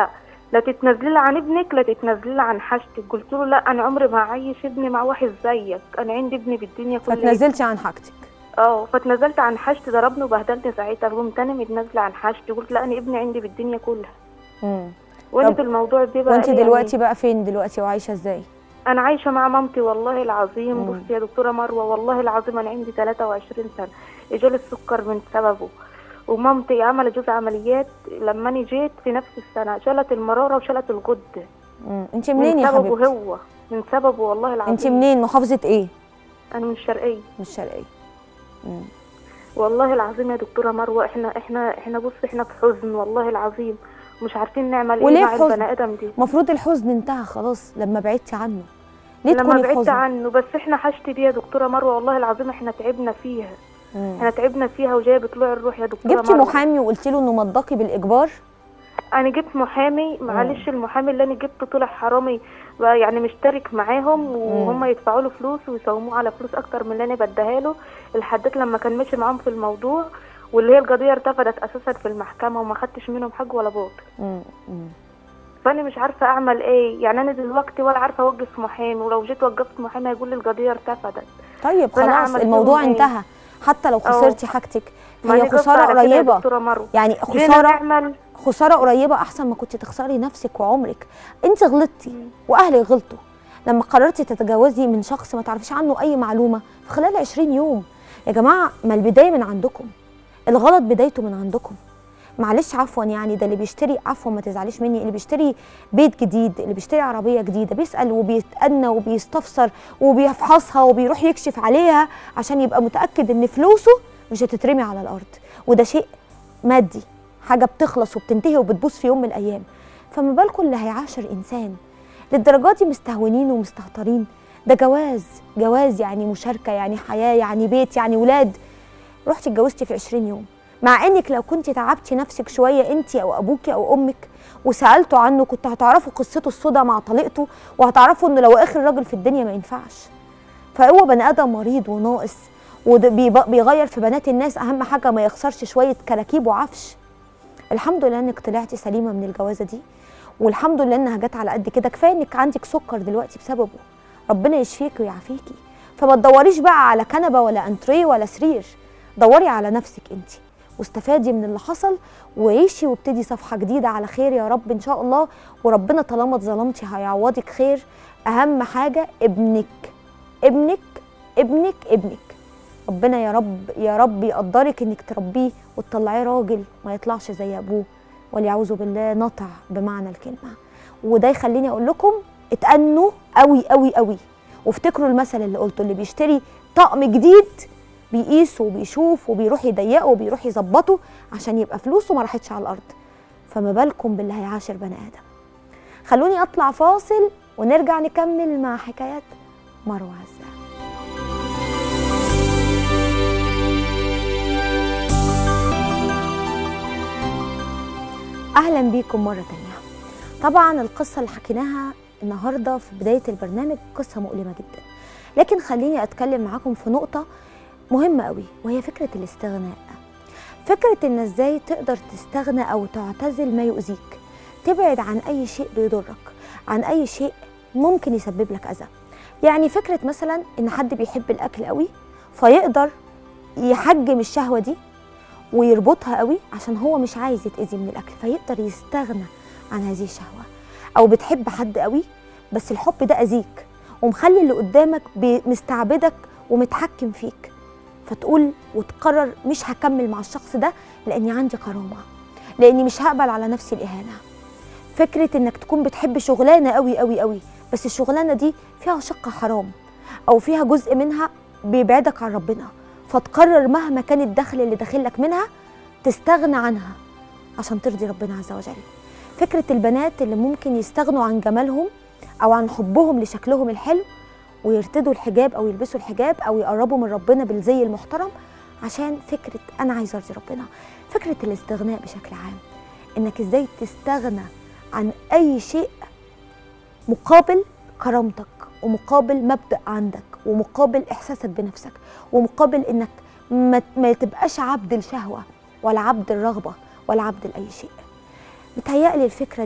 لا تتنازلي لي عن ابنك لا تتنازلي لي عن حاجتك قلت له لا انا عمري ما هعيش ابني مع واحد زيك انا عندي ابني بالدنيا كلها فتنزلتي عن حاجتك اه فاتنازلت عن حاجتي ضربني وبهدلني ساعتها قمت انا متنازله عن حاجتي قلت لا انا ابني عندي بالدنيا كلها مم. وانت طب الموضوع ده بقى وانت إيه يعني؟ دلوقتي بقى فين دلوقتي وعايشه ازاي انا عايشه مع مامتي والله العظيم مم. بصي يا دكتوره مروه والله العظيم انا عندي 23 سنه اجالي السكر من سببه ومامتي عملت جزء عمليات لما انا جيت في نفس السنه شالت المراره وشالت الغده مم. انت منين يا من سببه حبيبتي هو من سببه والله العظيم انت منين محافظه ايه انا من الشرقيه من الشرقيه مم. والله العظيم يا دكتوره مروه احنا احنا احنا بص احنا في حزن والله العظيم مش عارفين نعمل وليه ايه في مع حزن؟ البني ادم دي المفروض الحزن انتهى خلاص لما بعدتي عنه ليه لما تكوني في بعدت حزن عنه بس احنا حاجتي دي يا دكتوره مروه والله العظيم احنا تعبنا فيها مم. احنا تعبنا فيها وجايه بطلوع الروح يا دكتوره جبتي مروة. محامي وقلتي له انه مضاقي بالاجبار انا جبت محامي معلش المحامي اللي انا جبته طلع حرامي بقى يعني مشترك معاهم وهم يدفعوا له فلوس ويساوموه على فلوس اكتر من اللي انا بديها له لحد لما كان ماشي معاهم في الموضوع واللي هي القضيه ارتفضت اساسا في المحكمه وما خدتش منهم حق ولا باطل مم. مم. فانا مش عارفه اعمل ايه يعني انا دلوقتي ولا عارفه اوقف محامي ولو جيت وقفت محامي هيقول لي القضيه ارتفضت طيب فأنا خلاص أعمل الموضوع فيهم إيه؟ انتهى حتى لو خسرتي حاجتك ما هي أنا قصدي خساره على كده يا قريبه دكتوره مروه يعني جينا خساره نعمل خساره قريبه احسن ما كنت تخسري نفسك وعمرك انت غلطتي واهلك غلطوا لما قررتي تتجوزي من شخص ما تعرفيش عنه اي معلومه في خلال 20 يوم يا جماعه ما البدايه من عندكم الغلط بدايته من عندكم معلش عفوا يعني ده اللي بيشتري عفوا ما تزعليش مني اللي بيشتري بيت جديد اللي بيشتري عربيه جديده بيسال وبيتأنى وبيستفسر وبيفحصها وبيروح يكشف عليها عشان يبقى متاكد ان فلوسه مش هتترمي على الارض وده شيء مادي حاجه بتخلص وبتنتهي وبتبوظ في يوم من الايام فما بالكم اللي هيعاشر انسان للدرجه دي مستهونين ومستهترين ده جواز جواز يعني مشاركه يعني حياه يعني بيت يعني ولاد رحتي اتجوزتي في 20 يوم مع انك لو كنت تعبتي نفسك شويه انت او ابوكي او امك وسالتوا عنه كنت هتعرفوا قصته السوداء مع طليقته وهتعرفوا انه لو اخر راجل في الدنيا ما ينفعش فهو بني ادم مريض وناقص وبيغير في بنات الناس اهم حاجه ما يخسرش شويه كراكيب وعفش الحمد لله انك طلعتي سليمه من الجوازه دي والحمد لله انها جت على قد كده كفايه انك عندك سكر دلوقتي بسببه ربنا يشفيكي ويعافيكي فما تدوريش بقى على كنبه ولا انتريه ولا سرير دوري على نفسك انت واستفادي من اللي حصل وعيشي وابتدي صفحه جديده على خير يا رب ان شاء الله وربنا طالما اتظلمتي هيعوضك خير اهم حاجه ابنك ابنك ابنك ابنك ربنا يا رب يا رب يقدرك انك تربيه وتطلعيه راجل ما يطلعش زي ابوه وليعوذ بالله نطع بمعنى الكلمه وده يخليني اقول لكم اتأنوا قوي قوي قوي وافتكروا المثل اللي قلته اللي بيشتري طقم جديد بيقيس وبيشوف وبيروح يضيقه وبيروح يظبطه عشان يبقى فلوسه ما راحتش على الارض فما بالكم باللي هيعاشر بني ادم خلوني اطلع فاصل ونرجع نكمل مع حكايات مروه عزام اهلا بيكم مره تانية طبعا القصه اللي حكيناها النهارده في بدايه البرنامج قصه مؤلمه جدا لكن خليني اتكلم معاكم في نقطه مهمه قوي وهي فكره الاستغناء فكره ان ازاي تقدر تستغنى او تعتزل ما يؤذيك تبعد عن اي شيء بيضرك عن اي شيء ممكن يسبب لك اذى يعني فكره مثلا ان حد بيحب الاكل قوي فيقدر يحجم الشهوه دي ويربطها قوي عشان هو مش عايز يتاذي من الاكل فيقدر يستغنى عن هذه الشهوه او بتحب حد قوي بس الحب ده اذيك ومخلي اللي قدامك مستعبدك ومتحكم فيك فتقول وتقرر مش هكمل مع الشخص ده لاني عندي كرامه لاني مش هقبل على نفسي الاهانه فكره انك تكون بتحب شغلانه قوي قوي قوي بس الشغلانه دي فيها شق حرام او فيها جزء منها بيبعدك عن ربنا فتقرر مهما كان الدخل اللي داخلك منها تستغنى عنها عشان ترضي ربنا عز وجل فكرة البنات اللي ممكن يستغنوا عن جمالهم أو عن حبهم لشكلهم الحلو ويرتدوا الحجاب أو يلبسوا الحجاب أو يقربوا من ربنا بالزي المحترم عشان فكرة أنا عايزة أرضي ربنا فكرة الاستغناء بشكل عام إنك إزاي تستغنى عن أي شيء مقابل كرامتك ومقابل مبدأ عندك ومقابل إحساسك بنفسك ومقابل إنك ما, ما تبقاش عبد الشهوة ولا عبد الرغبة ولا عبد لأي شيء متهيألي الفكرة دي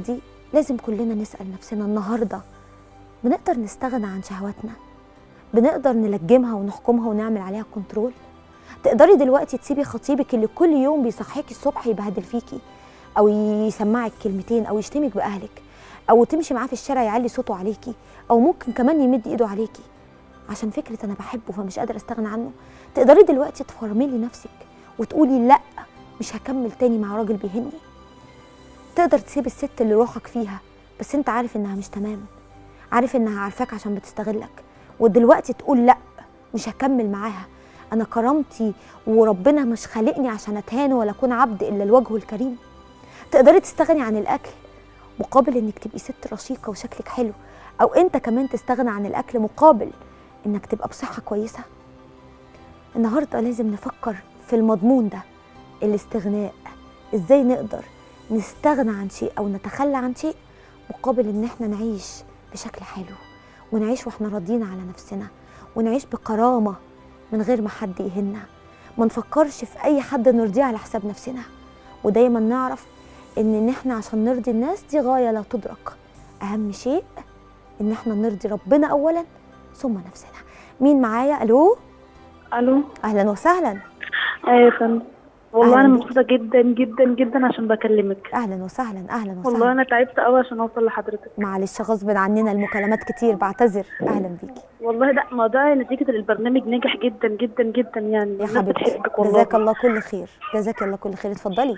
لازم كلنا نسال نفسنا النهارده بنقدر نستغنى عن شهواتنا بنقدر نلجمها ونحكمها ونعمل عليها كنترول تقدري دلوقتي تسيبي خطيبك اللي كل يوم بيصحيكي الصبح يبهدل فيكي او يسمعك كلمتين او يشتمك باهلك او تمشي معاه في الشارع يعلي صوته عليكي او ممكن كمان يمد ايده عليكي عشان فكره انا بحبه فمش قادره استغنى عنه تقدري دلوقتي تفرملي نفسك وتقولي لا مش هكمل تاني مع راجل بيهني تقدر تسيب الست اللي روحك فيها بس انت عارف انها مش تمام عارف انها عارفاك عشان بتستغلك ودلوقتي تقول لا مش هكمل معاها انا كرامتي وربنا مش خالقني عشان اتهان ولا اكون عبد الا لوجهه الكريم تقدري تستغني عن الاكل مقابل انك تبقي ست رشيقه وشكلك حلو او انت كمان تستغنى عن الاكل مقابل انك تبقى بصحه كويسه النهارده لازم نفكر في المضمون ده الاستغناء ازاي نقدر نستغنى عن شيء او نتخلى عن شيء مقابل ان احنا نعيش بشكل حلو ونعيش واحنا راضيين على نفسنا ونعيش بكرامه من غير ما حد يهنا ما نفكرش في اي حد نرضيه على حساب نفسنا ودايما نعرف ان ان احنا عشان نرضي الناس دي غايه لا تدرك اهم شيء ان احنا نرضي ربنا اولا ثم نفسنا مين معايا الو الو اهلا وسهلا ايوه يا فندم والله أهلاً انا بيكي. مبسوطه جدا جدا جدا عشان بكلمك اهلا وسهلا اهلا والله وسهلا انا تعبت قوي عشان اوصل لحضرتك معلش غصب عننا المكالمات كتير بعتذر اهلا بيكي والله ده موضوع نتيجه البرنامج نجح جدا جدا جدا يعني يا الناس حبيبتي بتحبك والله جزاك الله كل خير جزاك الله كل خير اتفضلي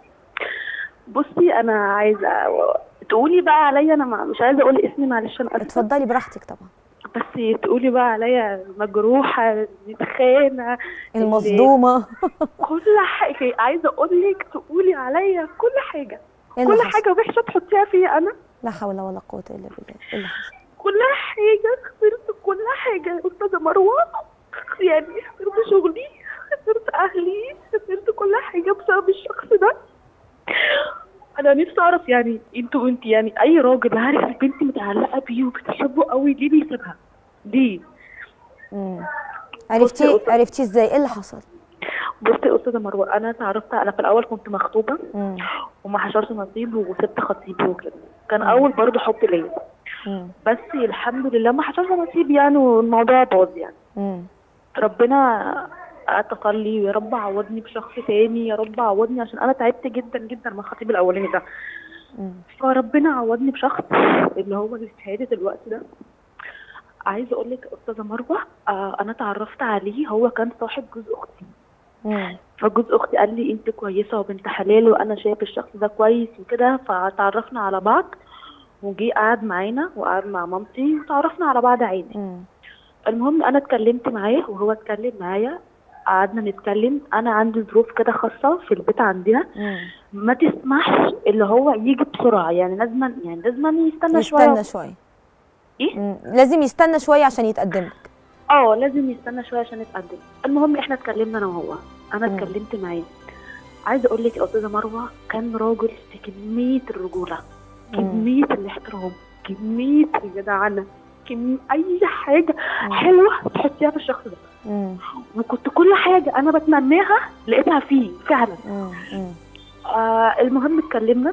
بصي انا عايزه تقولي بقى عليا انا ما- مش عايزه اقول اسمي معلش انا اسفه اتفضلي براحتك طبعا بس تقولي بقى عليا مجروحه متخانه المصدومه كل حاجه عايزه اقول لك تقولي عليا كل حاجه ايه اللي كل حصل؟ حاجه وحشه تحطيها فيا انا لا حول ولا قوه الا بالله ايه اللي حصل كل حاجة خسرت كل حاجة يا أستاذة مروة يعني خسرت شغلي خسرت أهلي خسرت كل حاجة بسبب الشخص ده أنا نفسي أعرف يعني أنتوا أنت يعني أي راجل عارف البنت متعلقة بيه وبتحبه قوي ليه بيسيبها؟ ليه؟ مم. بصي يا عرفتي أستاذ. عرفتي ازاي ايه اللي حصل بصي يا أستاذة مروة أنا تعرفت أنا في الأول كنت مخطوبة مم. وما حشرش نصيب وسبت خطيبي وكده كان مم. أول برضه حب ليا مم. بس الحمد لله ما حشرش نصيب يعني والموضوع باظ يعني مم. ربنا اتصلي ويا رب عوضني بشخص تاني يا رب عوضني عشان انا تعبت جدا جدا من الخطيب الاولاني ده مم. فربنا عوضني بشخص اللي هو اللي في حياتي دلوقتي ده عايزه اقول لك يا استاذه مروه آه انا اتعرفت عليه هو كان صاحب جوز اختي مم. فجوز اختي قال لي انت كويسه وبنت حلال وانا شايف الشخص ده كويس وكده فتعرفنا على بعض وجي قعد معانا وقعد مع مامتي وتعرفنا على بعض عادي مم. المهم انا اتكلمت معاه وهو اتكلم معايا قعدنا نتكلم انا عندي ظروف كده خاصه في البيت عندنا مم. ما تسمحش اللي هو يجي بسرعه يعني لازم يعني لازم يستنى شويه يستنى شويه إيه؟ مم. لازم يستنى شويه عشان يتقدم لك اه لازم يستنى شويه عشان يتقدم المهم احنا اتكلمنا انا وهو انا مم. اتكلمت معاه عايزه اقول لك يا استاذه مروه كان راجل في كميه الرجوله مم. كميه الاحترام كميه الجدعنه كم اي حاجه مم. حلوه تحطيها في الشخص ده مم. وكنت كل حاجة أنا بتمناها لقيتها فيه فعلا مم. مم. آه المهم اتكلمنا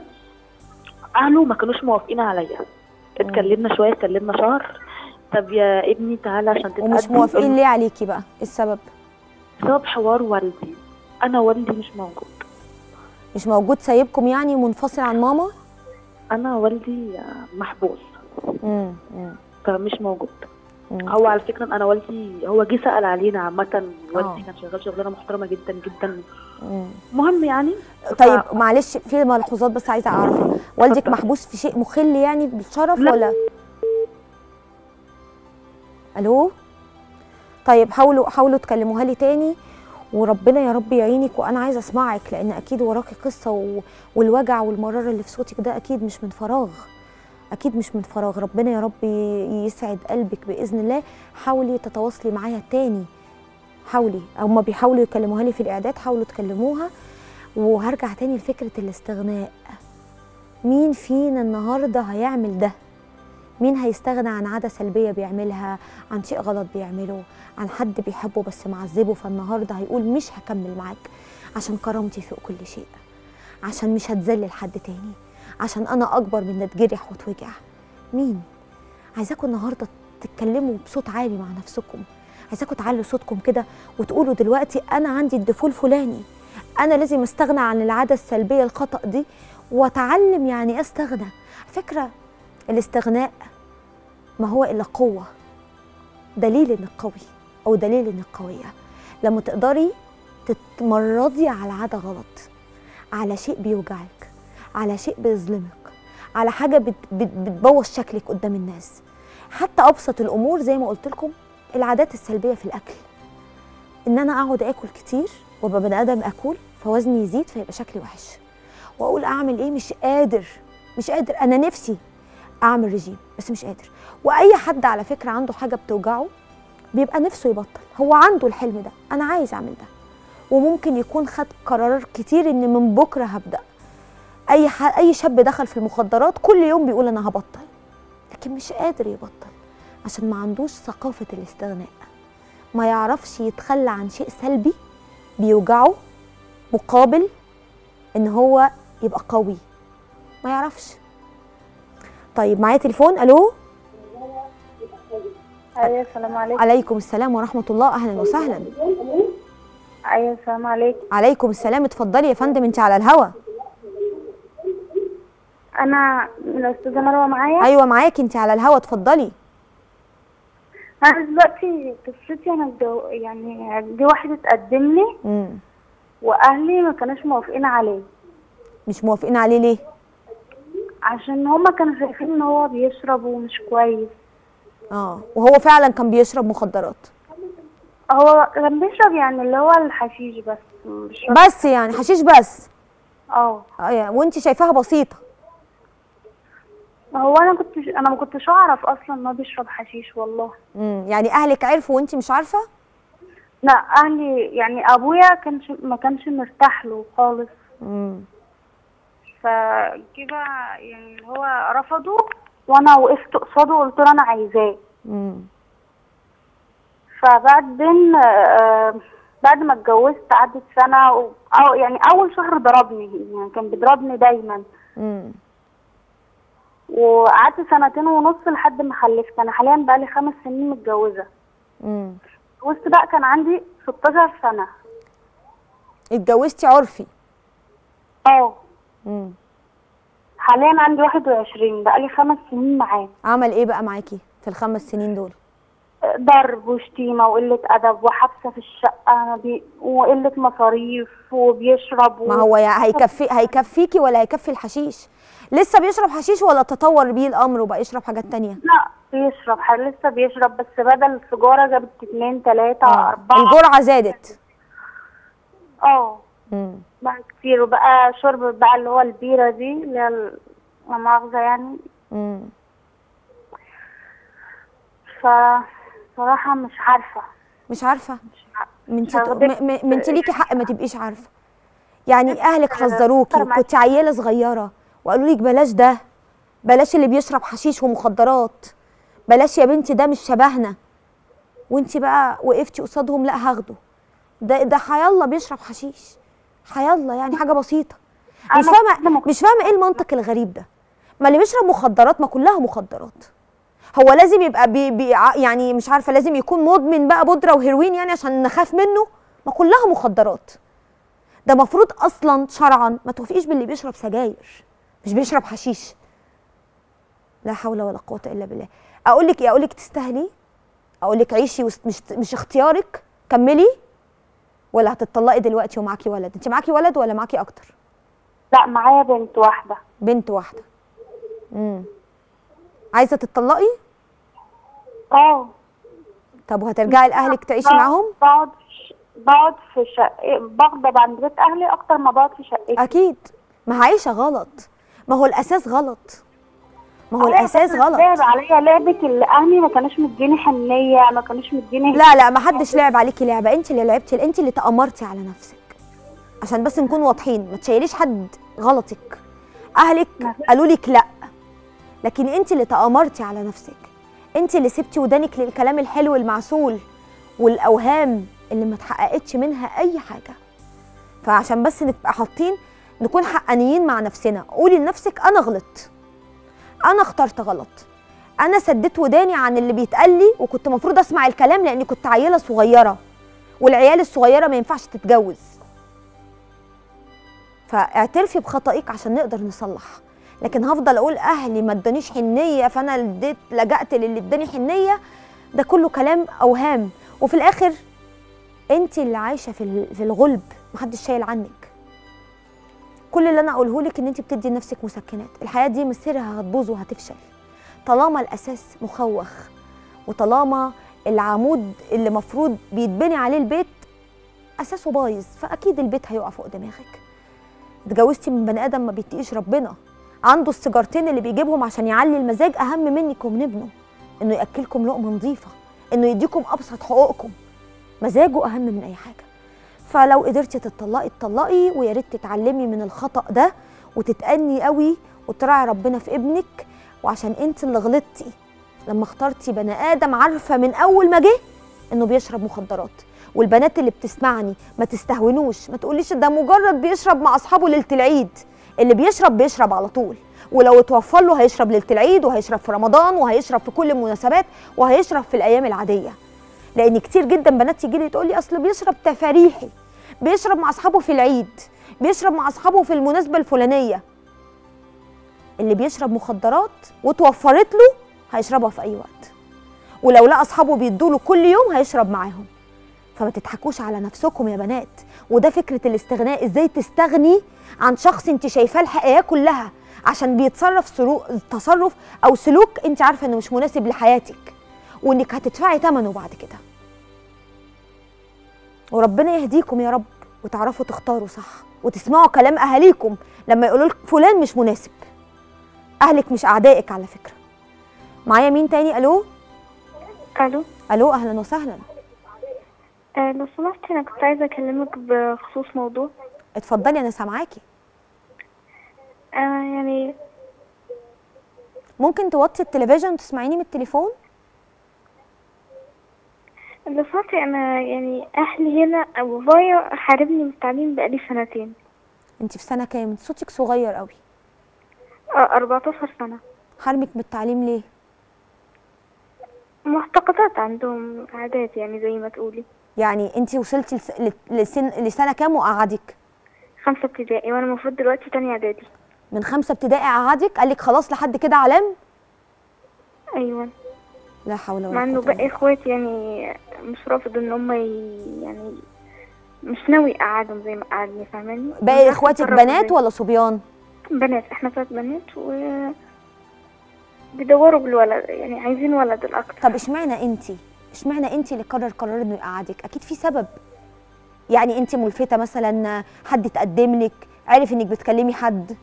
أهله ما كانوش موافقين عليا اتكلمنا شوية اتكلمنا شهر طب يا ابني تعالى عشان تتقدم ومش موافقين ليه عليكي بقى إيه السبب بسبب حوار والدي أنا والدي مش موجود مش موجود سايبكم يعني منفصل عن ماما أنا والدي آه، محبوس مم. مم. فمش موجود مم. هو على فكرة أنا والدي هو جه سأل علينا عامة آه. والدي كان شغال شغلانة محترمة جدا جدا مم. المهم يعني طيب معلش في ملحوظات بس عايزه اعرفها والدك اتفضل. محبوس في شيء مخل يعني بالشرف لا. ولا الو طيب حاولوا حاولوا تكلموها لي تاني وربنا يا رب يعينك وانا عايزه اسمعك لان اكيد وراكي قصه و... والوجع والمرار اللي في صوتك ده اكيد مش من فراغ اكيد مش من فراغ ربنا يا رب ي- يسعد قلبك باذن الله حاولي تتواصلي معايا تاني حاولي هما بيحاولوا يكلموها لي في الاعداد حاولوا تكلموها وهرجع تاني لفكرة الاستغناء مين فينا النهاردة هيعمل ده مين هيستغنى عن عادة سلبية بيعملها عن شيء غلط بيعمله عن حد بيحبه بس معذبه فالنهاردة هيقول مش هكمل معاك عشان كرامتي فوق كل شيء عشان مش هتذلل حد تاني عشان انا اكبر من اتجرح واتوجع مين عايزاكم النهارده تتكلموا بصوت عالي مع نفسكم عايزاكم تعلوا صوتكم كده وتقولوا دلوقتي انا عندي الدفول الفلاني انا لازم استغنى عن العاده السلبيه الخطا دي واتعلم يعني ايه استغنى على فكره الاستغناء ما هو الا قوه دليل انك قوي او دليل انك قويه لما تقدري تتمردي على عاده غلط على شيء بيوجعك على شيء بيظلمك على حاجه بت بت بتبوظ شكلك قدام الناس حتى ابسط الامور زي ما قلت لكم العادات السلبيه في الاكل ان انا اقعد اكل كتير وابقى بني ادم اكل فوزني يزيد فيبقى شكلي وحش واقول اعمل ايه مش قادر مش قادر انا نفسي اعمل رجيم بس مش قادر واي حد على فكره عنده حاجه بتوجعه بيبقى نفسه يبطل هو عنده الحلم ده انا عايز اعمل ده وممكن يكون خد قرارات كتير ان من بكره هبدا اي ح... اي شاب دخل في المخدرات كل يوم بيقول انا هبطل لكن مش قادر يبطل عشان ما عندوش ثقافه الاستغناء ما يعرفش يتخلى عن شيء سلبي بيوجعه مقابل ان هو يبقى قوي ما يعرفش طيب معايا تليفون الو ايوه السلام عليكم عليكم السلام ورحمه الله اهلا وسهلا ايوه السلام عليكم عليكم السلام اتفضلي يا فندم انت على الهوا انا الاستاذه مروه معايا ايوه معاكي انت على الهوا اتفضلي انا دلوقتي قصتي انا جو يعني جه واحد اتقدم لي امم واهلي ما كانوش موافقين عليه مش موافقين عليه ليه عشان هما كانوا شايفين ان هو بيشرب ومش كويس اه وهو فعلا كان بيشرب مخدرات هو كان بيشرب يعني اللي هو الحشيش بس مش بس يعني حشيش بس اه اه يعني وانت شايفاها بسيطه هو انا كنت انا ما كنتش اعرف اصلا ما بيشرب حشيش والله امم يعني اهلك عرفوا وانت مش عارفه لا اهلي يعني ابويا كانش ما كانش مرتاح له خالص امم فكده يعني اللي هو رفضه وانا وقفت قصاده وقلت له انا عايزاه امم فبعدين آه، بعد ما اتجوزت عدت سنه و... أو يعني اول شهر ضربني يعني كان بيضربني دايما امم وقعدت سنتين ونص لحد ما خلفت انا حاليا بقالي خمس سنين متجوزه امم اتجوزت بقى كان عندي 16 سنه اتجوزتي عرفي اه امم حاليا عندي 21 بقالي خمس سنين معاه عمل ايه بقى معاكي في الخمس سنين دول ضرب وشتيمة وقلة أدب وحبسة في الشقة بي... وقلة مصاريف وبيشرب و... ما هو يا هيكفي هيكفيكي ولا هيكفي الحشيش لسه بيشرب حشيش ولا تطور بيه الامر وبقى يشرب حاجات تانية لا بيشرب ح- لسه بيشرب بس بدل السيجارة جابت اتنين تلاتة آه. أربعة الجرعه زادت اه امم بقى كتير وبقى شرب بقى اللي هو البيرة دي اللي هي ال- لا مؤاخذة يعني امم ف صراحة مش عارفة مش عارفه مش عارفة منتي مش عارفة. منتي ليكي حق ما تبقيش عارفه يعني اهلك حذروكي أكتر معاكي. وكنت عيله صغيره وقالوا لك بلاش ده بلاش اللي بيشرب حشيش ومخدرات بلاش يا بنتي ده مش شبهنا وانت بقى وقفتي قصادهم لا هاخده ده ده حيالله بيشرب حشيش حيالله يعني حاجه بسيطه مش أنا فاهمه كنت مك- مش فاهمه ايه المنطق الغريب ده ما اللي بيشرب مخدرات ما كلها مخدرات هو لازم يبقى بي بي ع- يعني مش عارفه لازم يكون مدمن بقى بودره وهيروين يعني عشان نخاف منه ما كلها مخدرات ده مفروض اصلا شرعا ما توافقيش باللي بيشرب سجاير مش بيشرب حشيش لا حول ولا قوه الا بالله اقول لك ايه اقول لك تستاهلي اقول لك عيشي وس- مش مش اختيارك كملي ولا هتطلقي دلوقتي ومعاكي ولد انت معاكي ولد ولا معاكي اكتر لا معايا بنت واحدة بنت واحده امم عايزه تتطلقي اه طب وهترجعي لاهلك تعيشي معاهم بقعد في- بقعد في شقة بغضب عند بيت أهلي أكتر ما بقعد في شقتي اكيد ما عايشه غلط ما هو الاساس غلط ما هو الاساس لعب غلط عليا لعبة اللي أهلي ما كانوش مديني حنية ما كانوش مديني لا لا ما حدش لعب عليكي لعبه انت اللي لعبتي انت اللي تامرتي على نفسك عشان بس نكون واضحين ما تشيليش حد غلطك اهلك قالوا لك لا لكن انت اللي تامرتي على نفسك انت اللي سبتي ودانك للكلام الحلو المعسول والاوهام اللي ما اتحققتش منها اي حاجه فعشان بس نبقى حاطين نكون حقانيين مع نفسنا قولي لنفسك انا غلطت انا اخترت غلط انا سديت وداني عن اللي بيتقال لي وكنت المفروض اسمع الكلام لاني كنت عيله صغيره والعيال الصغيره ما ينفعش تتجوز فاعترفي بخطئك عشان نقدر نصلح لكن هفضل اقول اهلي ما ادانيش حنيه فانا اديت لجأت للي اداني حنيه ده كله كلام اوهام وفي الاخر انت اللي عايشه في ال- في الغلب محدش شايل عنك كل اللي انا اقوله لك ان انت بتدي لنفسك مسكنات الحياه دي مصيرها هتبوظ وهتفشل طالما الاساس مخوخ وطالما العمود اللي مفروض بيتبني عليه البيت اساسه بايظ فاكيد البيت هيقع فوق دماغك اتجوزتي من بني ادم ما بيتقيش ربنا عنده السيجارتين اللي بيجيبهم عشان يعلي المزاج اهم منك ومن ابنه انه ياكلكم لقمه نظيفه انه يديكم ابسط حقوقكم مزاجه اهم من اي حاجه فلو قدرتي تطلقي اتطلقي ويا ريت تتعلمي من الخطا ده وتتأني قوي وتراعي ربنا في ابنك وعشان انت اللي غلطتي لما اخترتي بني ادم عارفه من اول ما جه انه بيشرب مخدرات والبنات اللي بتسمعني ما تستهونوش ما تقوليش ده مجرد بيشرب مع اصحابه ليله العيد اللي بيشرب بيشرب على طول ولو اتوفر له هيشرب ليله العيد وهيشرب في رمضان وهيشرب في كل المناسبات وهيشرب في الايام العاديه لان كتير جدا بنات يجي لي تقول لي اصل بيشرب تفاريحي بيشرب مع اصحابه في العيد بيشرب مع اصحابه في المناسبه الفلانيه اللي بيشرب مخدرات وتوفرت له هيشربها في اي وقت ولو لقى اصحابه بيدوله كل يوم هيشرب معاهم فما تضحكوش على نفسكم يا بنات وده فكره الاستغناء ازاي تستغني عن شخص انت شايفاه الحياه كلها عشان بيتصرف سلوك تصرف او سلوك انت عارفه انه مش مناسب لحياتك وانك هتدفعي ثمنه بعد كده وربنا يهديكم يا رب وتعرفوا تختاروا صح وتسمعوا كلام اهاليكم لما يقولوا لك فلان مش مناسب اهلك مش اعدائك على فكره معايا مين تاني الو الو الو اهلا وسهلا آه لو سمحتي انا كنت عايزه اكلمك بخصوص موضوع اتفضلي انا سامعاكي آه يعني ممكن توطي التلفزيون وتسمعيني من التليفون لو سمحتي انا يعني اهلي هنا بابايا حاربني من التعليم بقالي سنتين انت في سنه كام انت صوتك صغير قوي آه 14 سنه حرمك من التعليم ليه معتقدات عندهم عادات يعني زي ما تقولي يعني انت وصلتي لس- ل- لسن لسنه كام وقعدك خمسة ابتدائي وانا المفروض دلوقتي تانية اعدادي من خمسه ابتدائي قعدك قال لك خلاص لحد كده علام ايوه لا حول ولا مع انه قوه إلا باقي اخواتي يعني مش رافض ان هم ي... يعني مش ناوي يقعدهم زي ما قعدني فاهماني باقي مش اخواتك عارفة أتصرف بنات إزاي. ولا صبيان بنات احنا ثلاث بنات و بيدوروا بالولد يعني عايزين ولد الاكتر طب اشمعنى انت اشمعنى انت اللي قرر قرار انه يقعدك اكيد في سبب يعني انت ملفته مثلا حد تقدم لك عرف انك بتكلمي حد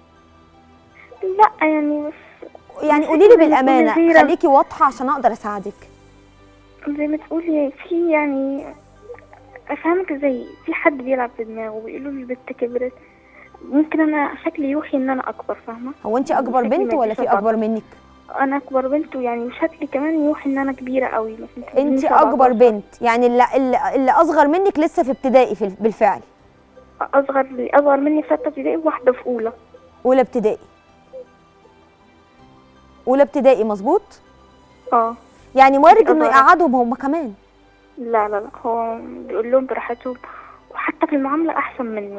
لا يعني بس يعني قولي لي زي ما تقولي بالامانه غيرة. خليكي واضحه عشان اقدر اساعدك زي ما تقولي في يعني افهمك ازاي في حد بيلعب في دماغه وبيقولوا لي البت كبرت ممكن انا شكلي يوحي ان انا اكبر فاهمه هو انت اكبر شكلي بنت ما ولا يجيش في اكبر منك انا اكبر بنت ويعني وشكلي كمان يوحي ان انا كبيره قوي مثلا انت اكبر بنت يعني اللي, اللي, اللي اصغر منك لسه في ابتدائي في بالفعل اصغر اصغر مني في سته ابتدائي وواحده في اولى اولى ابتدائي اولى ابتدائي مظبوط اه يعني وارد انه أصغر. يقعدهم هم كمان لا لا لا هو بيقول لهم براحتهم وحتى في المعامله احسن مني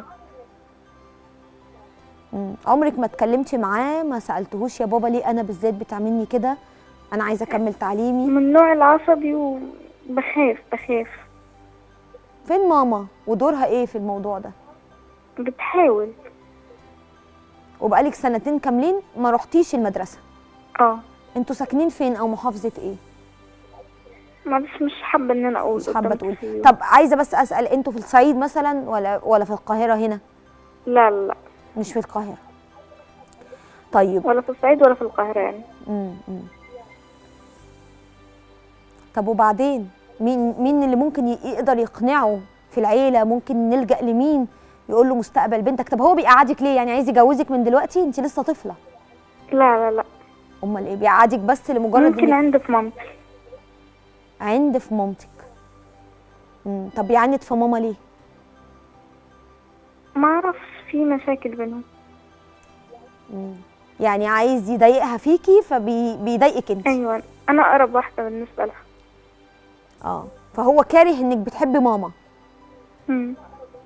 مم. عمرك ما اتكلمتي معاه ما سالتهوش يا بابا ليه انا بالذات بتعملني كده انا عايزه اكمل تعليمي من النوع العصبي وبخاف بخاف فين ماما ودورها ايه في الموضوع ده بتحاول وبقالك سنتين كاملين ما رحتيش المدرسه اه انتوا ساكنين فين او محافظه ايه معلش مش حابه ان انا اقول مش حابه قدام تقولي كتير. طب عايزه بس اسال انتوا في الصعيد مثلا ولا ولا في القاهره هنا لا لا لا مش في القاهره طيب ولا في الصعيد ولا في القاهره يعني مم. مم. طب وبعدين مين مين اللي ممكن ي- يقدر يقنعه في العيله ممكن نلجا لمين يقول له مستقبل بنتك طب هو بيقعدك ليه يعني عايز يجوزك من دلوقتي انت لسه طفله لا لا لا امال ايه بيقعدك بس لمجرد ممكن إنك عند في مامتي عند في مامتك مم. طب يعند في ماما ليه ما اعرفش في مشاكل بينهم مم. يعني عايز يضايقها فيكي فبيضايقك انت ايوه انا اقرب واحده بالنسبه لها اه فهو كاره انك بتحبي ماما مم.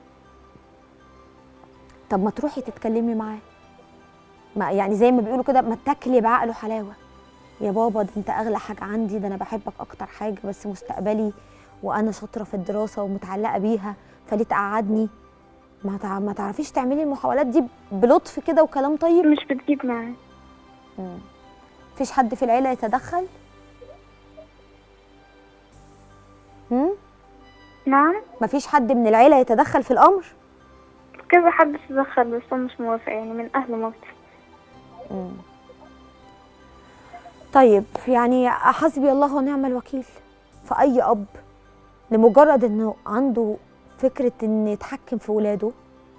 طب ما تروحي تتكلمي معاه ما يعني زي ما بيقولوا كده ما تاكلي بعقله حلاوه يا بابا ده انت اغلى حاجه عندي ده انا بحبك اكتر حاجه بس مستقبلي وانا شاطره في الدراسه ومتعلقه بيها فليه تقعدني ما تع- ما تعرفيش تعملي المحاولات دي بلطف كده وكلام طيب مش بتجيب معاه مفيش حد في العيله يتدخل هم نعم مفيش حد من العيله يتدخل في الامر كذا حد تدخل بس هو مش موافق يعني من اهل مامتي طيب يعني حسبي الله ونعم الوكيل فأي أب لمجرد إنه عنده فكرة إن يتحكم في ولاده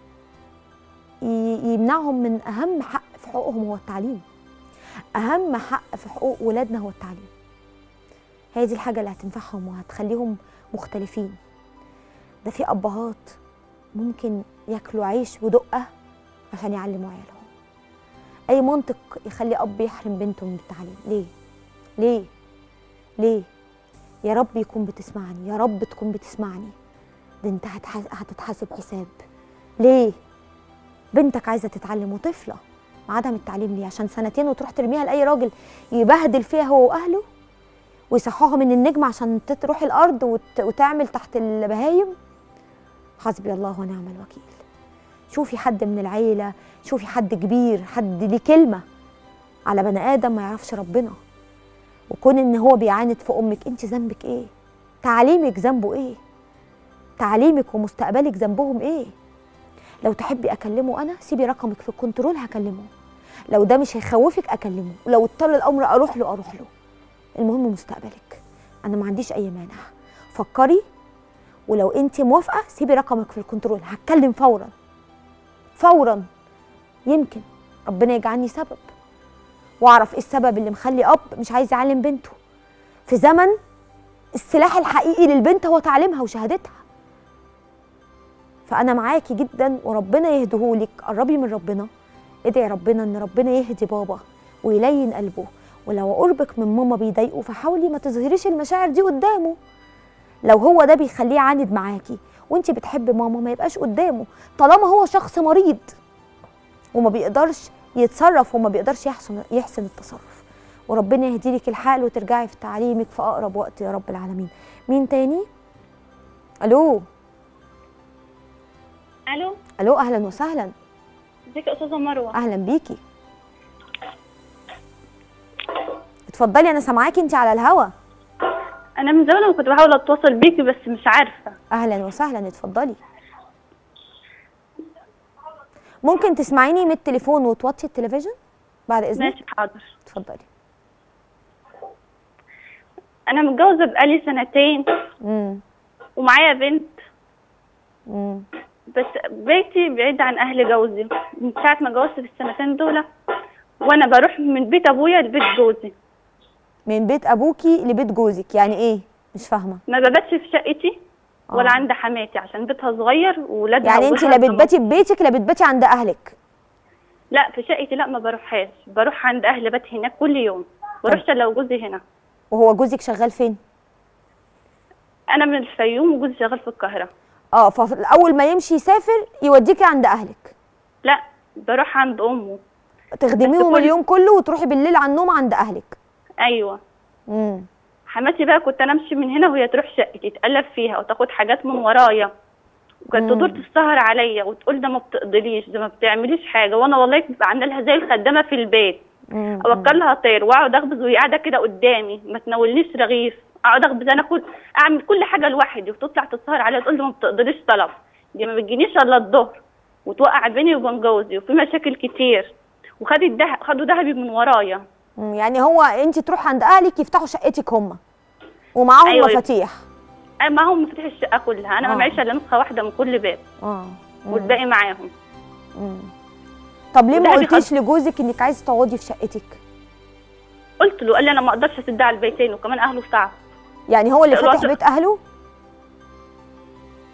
ي- يمنعهم من أهم حق في حقوقهم هو التعليم أهم حق في حقوق ولادنا هو التعليم هي دي الحاجة اللي هتنفعهم وهتخليهم مختلفين ده في أبهات ممكن ياكلوا عيش ودقة عشان يعلموا عيالهم اي منطق يخلي اب يحرم بنته من التعليم ليه ليه ليه يا رب يكون بتسمعني يا رب تكون بتسمعني ده انت هتح- هتتحاسب حساب ليه بنتك عايزه تتعلم وطفله عدم التعليم ليه عشان سنتين وتروح ترميها لاي راجل يبهدل فيها هو واهله ويصحوها من النجم عشان تروح الارض وت... وتعمل تحت البهايم حسبي الله ونعم الوكيل شوفي حد من العيله شوفي حد كبير حد ليه كلمه على بني ادم ما يعرفش ربنا وكون ان هو بيعاند في امك انت ذنبك ايه تعليمك ذنبه ايه تعليمك ومستقبلك ذنبهم ايه لو تحبي اكلمه انا سيبي رقمك في الكنترول هكلمه لو ده مش هيخوفك اكلمه ولو اضطر الامر اروح له اروح له المهم مستقبلك انا ما عنديش اي مانع فكري ولو انت موافقه سيبي رقمك في الكنترول هتكلم فورا فورا يمكن ربنا يجعلني سبب واعرف ايه السبب اللي مخلي اب مش عايز يعلم بنته في زمن السلاح الحقيقي للبنت هو تعليمها وشهادتها فانا معاكي جدا وربنا يهديهولك قربي من ربنا ادعي ربنا ان ربنا يهدي بابا ويلين قلبه ولو قربك من ماما بيضايقه فحاولي ما تظهريش المشاعر دي قدامه لو هو ده بيخليه عاند معاكي وانت بتحبي ماما ما يبقاش قدامه طالما هو شخص مريض وما بيقدرش يتصرف وما بيقدرش يحسن يحسن التصرف وربنا يهدي لك الحال وترجعي في تعليمك في اقرب وقت يا رب العالمين مين تاني الو الو الو اهلا وسهلا ازيك يا استاذه مروه اهلا بيكي اتفضلي انا سامعاكي انت على الهوا انا من زمان كنت بحاول اتواصل بيكي بس مش عارفه اهلا وسهلا اتفضلي ممكن تسمعيني من التليفون وتوطي التلفزيون بعد اذنك ماشي حاضر اتفضلي انا متجوزه بقالي سنتين امم ومعايا بنت امم بس بيتي بعيد عن اهل جوزي من ساعه ما اتجوزت في السنتين دول وانا بروح من بيت ابويا لبيت جوزي من بيت ابوكي لبيت جوزك يعني ايه مش فاهمه ما بباتش في شقتي ولا آه. عند حماتي عشان بيتها صغير وولادها يعني انت وولادها لا بتباتي في بيتك لا بتباتي عند اهلك لا في شقتي لا ما بروحهاش بروح عند اهل بات هناك كل يوم بروحش لو جوزي هنا وهو جوزك شغال فين انا من الفيوم وجوزي شغال في القاهره اه فاول ما يمشي يسافر يوديكي عند اهلك لا بروح عند امه تخدميهم كل- اليوم كله وتروحي بالليل على النوم عند اهلك ايوه امم حماتي بقى كنت انا امشي من هنا وهي تروح شقتي تقلب فيها وتاخد حاجات من ورايا وكانت تدور تسهر عليا وتقول ده ما بتقضليش ده ما بتعمليش حاجه وانا والله ببقى عامله لها زي الخدامه في البيت مم. اوكل لها طير واقعد اخبز وهي قاعده كده قدامي ما تناولنيش رغيف اقعد اخبز انا كل اعمل كل حاجه لوحدي وتطلع تسهر عليا تقول لي ما بتقدريش طلب دي ما بتجينيش الا الظهر وتوقع بيني وبين جوزي وفي مشاكل كتير وخدت ده خدوا ذهبي من ورايا مم. يعني هو انت تروح عند اهلك يفتحوا شقتك هم ومعاهم أيوة. مفاتيح أنا معاهم مفاتيح الشقه كلها انا آه. ما معيش الا نسخه واحده من كل باب اه مم. والباقي معاهم مم. طب ليه ما وده اللي قلتيش لجوزك انك عايزه تقعدي في شقتك قلت له قال لي انا ما اقدرش اسدها على البيتين وكمان اهله صعب يعني هو اللي الوضع- فاتح بيت اهله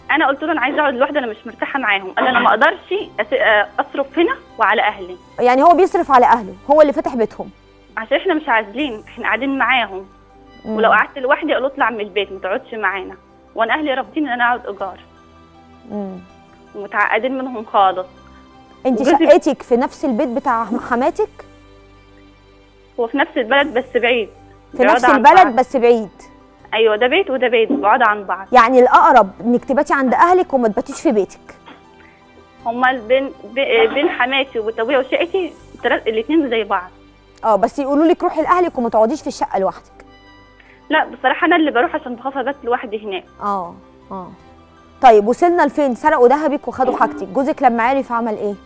انا قلت له انا عايزه اقعد لوحدي انا مش مرتاحه معاهم قال لي انا ما اقدرش أس- آه، اصرف هنا وعلى اهلي يعني هو بيصرف على اهله هو اللي فاتح بيتهم عشان احنا مش عازلين احنا قاعدين معاهم مم. ولو قعدت لوحدي قالوا اطلع من البيت ما تقعدش معانا وانا اهلي رافضين ان انا اقعد ايجار مم. ومتعقدين منهم خالص انت وجوزي- شقتك في نفس البيت بتاع حماتك هو في نفس البلد بس بعيد في بعاد نفس عن البلد بعض. بس بعيد ايوه ده بيت وده بيت بعاد عن بعض يعني الاقرب انك تباتي عند اهلك وما تباتيش في بيتك هما بين بي- بين حماتي وبيت ابويا وشقتي الاثنين زي بعض اه بس يقولوا لك روحي لاهلك وما تقعديش في الشقه لوحدك لا بصراحه انا اللي بروح عشان بخاف ابات لوحدي هناك اه اه طيب وصلنا لفين سرقوا ذهبك وخدوا حاجتك جوزك لما عرف عمل ايه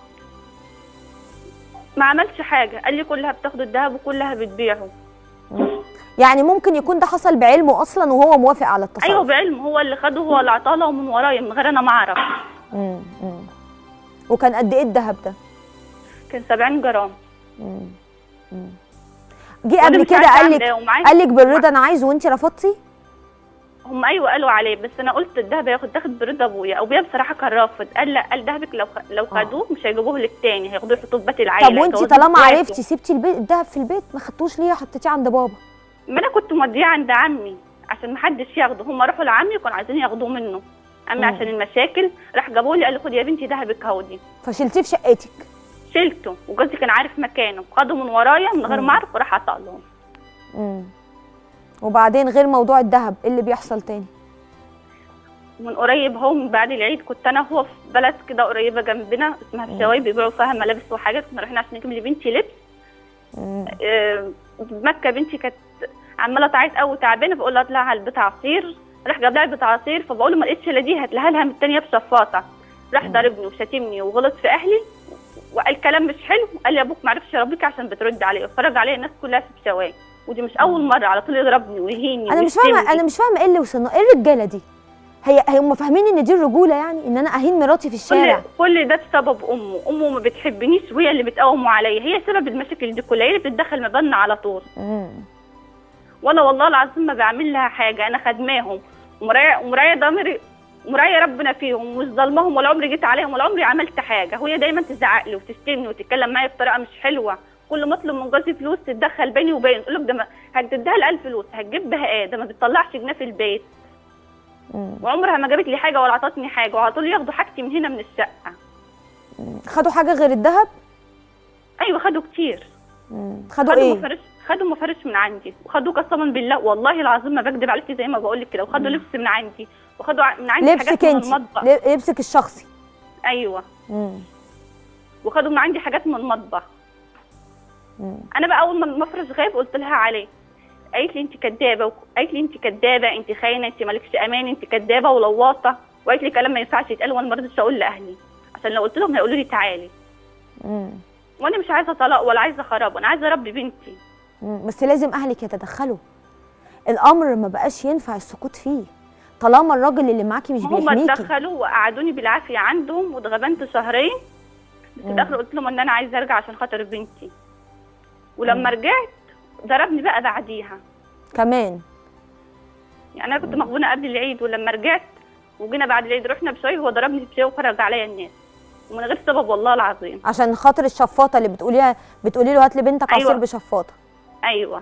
ما عملش حاجه قال لي كلها بتاخد الذهب وكلها بتبيعه يعني ممكن يكون ده حصل بعلمه اصلا وهو موافق على التصرف ايوه بعلم هو اللي خده هو اللي عطاله ومن ورايا من غير انا ما اعرف مم. مم. وكان قد ايه الذهب ده كان 70 جرام مم. مم. جه وأنا قبل مش كده عارفة قال أعمل لك إيه ومعايا- قال لك بالرضا انا عايز وانت رفضتي هم ايوه قالوا عليه بس انا قلت الذهب هياخد تاخد برضا ابويا ابويا بصراحه كان رافض قال لا قال ذهبك لو خ... لو خدوه مش هيجيبوه لك تاني هياخدوه يحطوه في بيت العيله طب وانت هيجوزوه طالما إخواته. عرفتي سبتي البيت الذهب في البيت ما خدتوش ليه حطيتيه عند بابا ما انا كنت موديه عند عمي عشان ما حدش ياخده هم راحوا لعمي وكانوا عايزين ياخدوه منه عمي مم. عشان المشاكل راح جابوه لي قال لي خد يا بنتي ذهبك هودي فشلتيه في شقتك شلته وجوزي كان عارف مكانه خده من ورايا من غير مم. ما اعرف وراح عطاه لهم مم. وبعدين غير موضوع الذهب ايه اللي بيحصل تاني من قريب هو من بعد العيد كنت انا وهو في بلد كده قريبه جنبنا اسمها الشواي بيبيعوا فيها ملابس وحاجات كنا رايحين عشان نجيب لبنتي لبس مم. آه، مكه بنتي كانت عماله تعيط قوي تعبانه بقول لها اطلعي على البيت عصير راح جاب لها علبه عصير فبقول له ما لقيتش الا دي هاتلها لها من التانيه بشفاطه راح ضربني وشتمني وغلط في اهلي وقال كلام مش حلو قال لي ابوك ما عرفش يربيك عشان بترد عليه اتفرج عليه الناس كلها في الشواي ودي مش اول مره على طول يضربني ويهيني انا مش فاهمه ويشتمني. انا مش فاهمه ايه اللي وصلنا ايه الرجاله دي هي هي هم فاهمين ان دي الرجوله يعني ان انا اهين مراتي في الشارع كل كل ده بسبب امه امه ما بتحبنيش وهي اللي بتقوم عليا هي سبب المشاكل دي كلها هي اللي بتتدخل ما بيننا على طول مم. وانا والله العظيم ما بعمل لها حاجه انا خدماهم ومرايه ومرايه ضميري ومرايه ربنا فيهم ومش ظلمهم ولا عمري جيت عليهم ولا عمري عملت حاجه وهي دايما تزعق لي وتشتمني وتتكلم معايا بطريقه مش حلوه كل ما اطلب من جوزي فلوس تتدخل بيني وبينه تقول لك ده ما- هتديها لي 1000 فلوس هتجيب بها ايه ده ما بتطلعش جنيه في البيت مم. وعمرها ما جابت لي حاجه ولا عطتني حاجه وعلى طول ياخدوا حاجتي من هنا من الشقه خدوا حاجه غير الذهب ايوه خدوا كتير مم. خدوا خدوا ايه مفارش خدوا مفارش من عندي وخدوا قسما بالله والله العظيم ما بكذب عليكي زي ما بقول لك كده وخدوا لبس من عندي وخدوا ع- من عندي لبسك حاجات من انت المطبخ لبسك الشخصي ايوه مم. وخدوا من عندي حاجات من المطبخ مم. انا بقى اول ما المفرش غاب قلت لها عليه قالت لي انت كدابه وك- قالت لي انت كدابه انت خاينه انت مالكش امان انت كدابه ولواطه وقالت لي كلام ما ينفعش يتقال وانا ما رضيتش اقول لاهلي عشان لو قلت لهم هيقولوا لي تعالي مم. وانا مش عايزه طلاق ولا عايزه خراب انا عايزه اربي بنتي مم. بس لازم اهلك يتدخلوا الامر ما بقاش ينفع السكوت فيه طالما الراجل اللي معاكي مش هم بيحميكي اتدخلوا وقعدوني بالعافيه عندهم واتغبنت شهرين بس في الاخر قلت لهم ان انا عايزه ارجع عشان خاطر بنتي ولما رجعت ضربني بقى بعديها كمان يعني انا كنت مغبونه قبل العيد ولما رجعت وجينا بعد العيد رحنا بشوي هو ضربني بشوي وخرج عليا الناس ومن غير سبب والله العظيم عشان خاطر الشفاطه اللي بتقوليها بتقولي له هات لي بنتك عصير أيوة. بشفاطه ايوه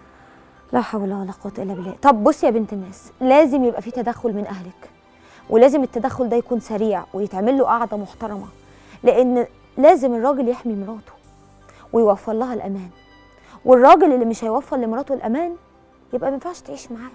لا حول ولا قوه الا بالله طب بصي يا بنت الناس لازم يبقى في تدخل من اهلك ولازم التدخل ده يكون سريع ويتعمل له قعده محترمه لان لازم الراجل يحمي مراته ويوفر لها الامان والراجل اللي مش هيوفر لمراته الامان يبقى ما ينفعش تعيش معاه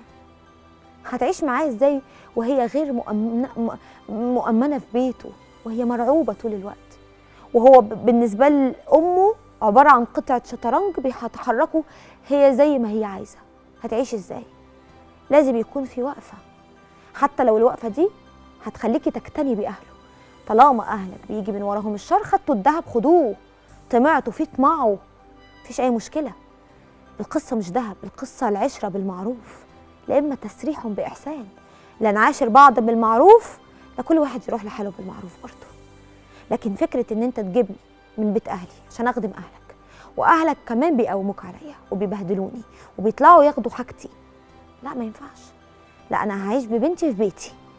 هتعيش معاه ازاي وهي غير مؤمنه م- مؤمنه في بيته وهي مرعوبه طول الوقت وهو ب- بالنسبه لامه عباره عن قطعه شطرنج بيتحركوا هي زي ما هي عايزه هتعيش ازاي لازم يكون في وقفه حتى لو الوقفه دي هتخليكي تقتني باهله طالما اهلك بيجي من وراهم الشر خدتوا الذهب خدوه طمعتوا فيه اطمعوا مفيش اي مشكله القصه مش ذهب القصه العشره بالمعروف لا اما تسريح باحسان لا نعاشر بعض بالمعروف لا كل واحد يروح لحاله بالمعروف برضه لكن فكره ان انت تجيبني من بيت اهلي عشان اخدم اهلك واهلك كمان بيقوموك عليا وبيبهدلوني وبيطلعوا ياخدوا حاجتي لا ما ينفعش لا انا هعيش ببنتي في بيتي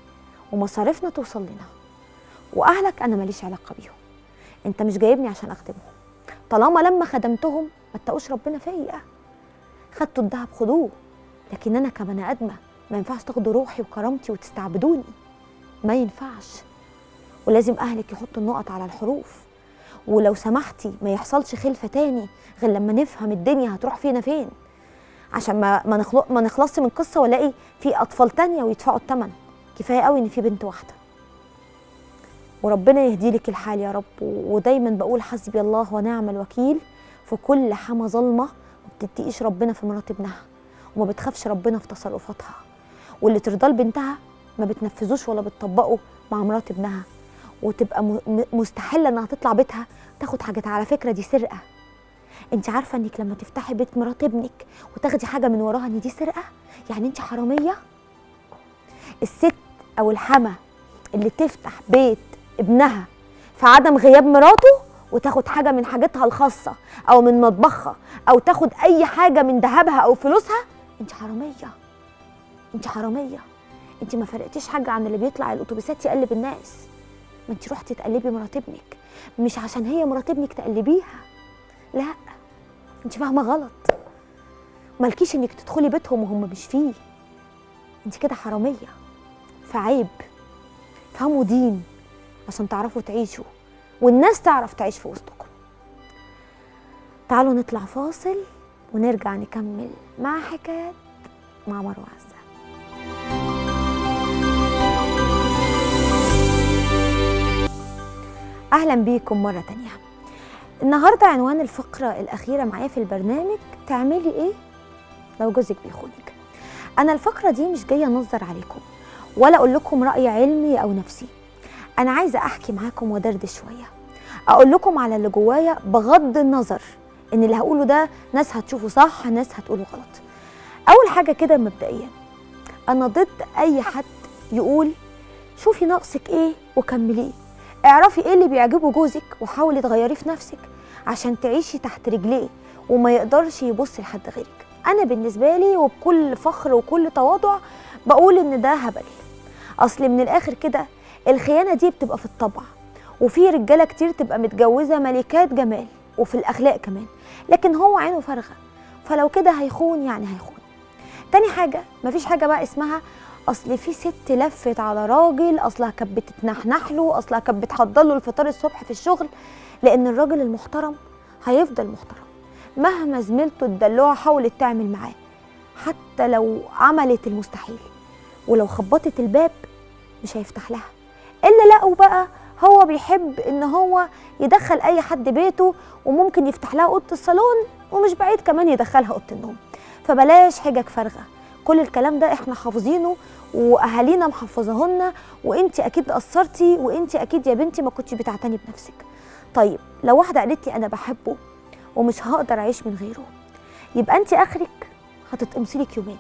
ومصاريفنا توصل لنا واهلك انا ماليش علاقه بيهم انت مش جايبني عشان اخدمهم طالما لما خدمتهم ما اتقوش ربنا فيا خدتوا الدهب خدوه لكن انا كبني ادمه ما ينفعش تاخدوا روحي وكرامتي وتستعبدوني ما ينفعش ولازم اهلك يحطوا النقط على الحروف ولو سمحتي ما يحصلش خلفه تاني غير لما نفهم الدنيا هتروح فينا فين عشان ما ما, نخلق ما نخلصش من قصه والاقي في اطفال تانية ويدفعوا الثمن كفايه قوي ان في بنت واحده وربنا يهدي لك الحال يا رب ودايما بقول حسبي الله ونعم الوكيل في كل حما ظلمه ما بتتقيش ربنا في مرات ابنها وما بتخافش ربنا في تصرفاتها واللي ترضاه لبنتها ما بتنفذوش ولا بتطبقه مع مرات ابنها وتبقى م- م- مستحيله انها تطلع بيتها تاخد حاجات على فكره دي سرقه انت عارفه انك لما تفتحي بيت مرات ابنك وتاخدي حاجه من وراها ان دي سرقه يعني انت حراميه الست او الحما اللي تفتح بيت ابنها في عدم غياب مراته وتاخد حاجه من حاجتها الخاصه او من مطبخها او تاخد اي حاجه من ذهبها او فلوسها انت حراميه انت حراميه انت ما فرقتيش حاجه عن اللي بيطلع الاتوبيسات يقلب الناس ما انت رحتي تقلبي مرات ابنك مش عشان هي مرات ابنك تقلبيها لا انت فاهمه غلط مالكيش انك تدخلي بيتهم وهم مش فيه انت كده حراميه فعيب فهموا دين عشان تعرفوا تعيشوا والناس تعرف تعيش في وسطكم تعالوا نطلع فاصل ونرجع نكمل مع حكايات مع مروه عزه اهلا بيكم مره تانية النهارده عنوان الفقره الاخيره معايا في البرنامج تعملي ايه لو جوزك بيخونك انا الفقره دي مش جايه انظر عليكم ولا اقول لكم راي علمي او نفسي انا عايزه احكي معاكم ودردش شويه اقول لكم على اللي جوايا بغض النظر ان اللي هقوله ده ناس هتشوفه صح ناس هتقوله غلط اول حاجه كده مبدئيا انا ضد اي حد يقول شوفي ناقصك ايه وكمليه اعرفي ايه اللي بيعجبه جوزك وحاولي تغيريه في نفسك عشان تعيشي تحت رجليه وما يقدرش يبص لحد غيرك انا بالنسبه لي وبكل فخر وكل تواضع بقول ان ده هبل اصل من الاخر كده الخيانه دي بتبقى في الطبع وفي رجاله كتير تبقى متجوزه ملكات جمال وفي الاخلاق كمان لكن هو عينه فارغه فلو كده هيخون يعني هيخون تاني حاجه مفيش حاجه بقى اسمها اصل في ست لفت على راجل اصلها كانت بتتنحنح له اصلها كانت بتحضر له الفطار الصبح في الشغل لان الراجل المحترم هيفضل محترم مهما زميلته الدلوعه حاولت تعمل معاه حتى لو عملت المستحيل ولو خبطت الباب مش هيفتح لها الا لقوا بقى هو بيحب ان هو يدخل اي حد بيته وممكن يفتح لها اوضه الصالون ومش بعيد كمان يدخلها اوضه النوم فبلاش حجج فارغه كل الكلام ده احنا حافظينه واهالينا محفظاهن وانت اكيد قصرتي وانت اكيد يا بنتي ما كنتش بتعتني بنفسك طيب لو واحده قالت لي انا بحبه ومش هقدر اعيش من غيره يبقى انت اخرك هتتقمصي لك يومين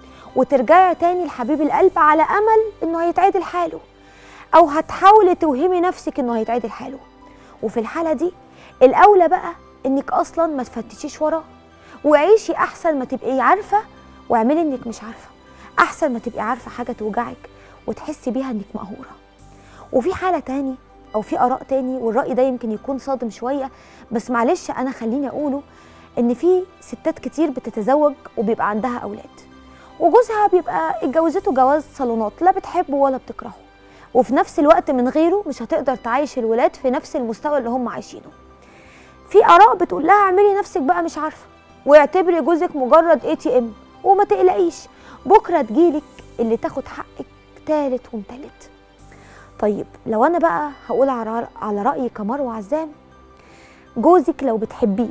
وترجعي تاني لحبيب القلب على امل انه هيتعدل حاله او هتحاولي توهمي نفسك انه هيتعدل حاله وفي الحاله دي الاولى بقى انك اصلا ما تفتشيش وراه وعيشي احسن ما تبقي عارفه واعملي انك مش عارفه احسن ما تبقي عارفه حاجه توجعك وتحسي بيها انك مقهوره وفي حاله تاني او في اراء تاني والراي ده يمكن يكون صادم شويه بس معلش انا خليني اقوله ان في ستات كتير بتتزوج وبيبقى عندها اولاد وجوزها بيبقى اتجوزته جواز صالونات لا بتحبه ولا بتكرهه وفي نفس الوقت من غيره مش هتقدر تعيش الولاد في نفس المستوى اللي هم عايشينه في اراء بتقول لها اعملي نفسك بقى مش عارفه واعتبري جوزك مجرد اي تي ام وما تقلقيش بكره تجيلك اللي تاخد حقك تالت ومتالت طيب لو انا بقى هقول على على رايي كمروه عزام جوزك لو بتحبيه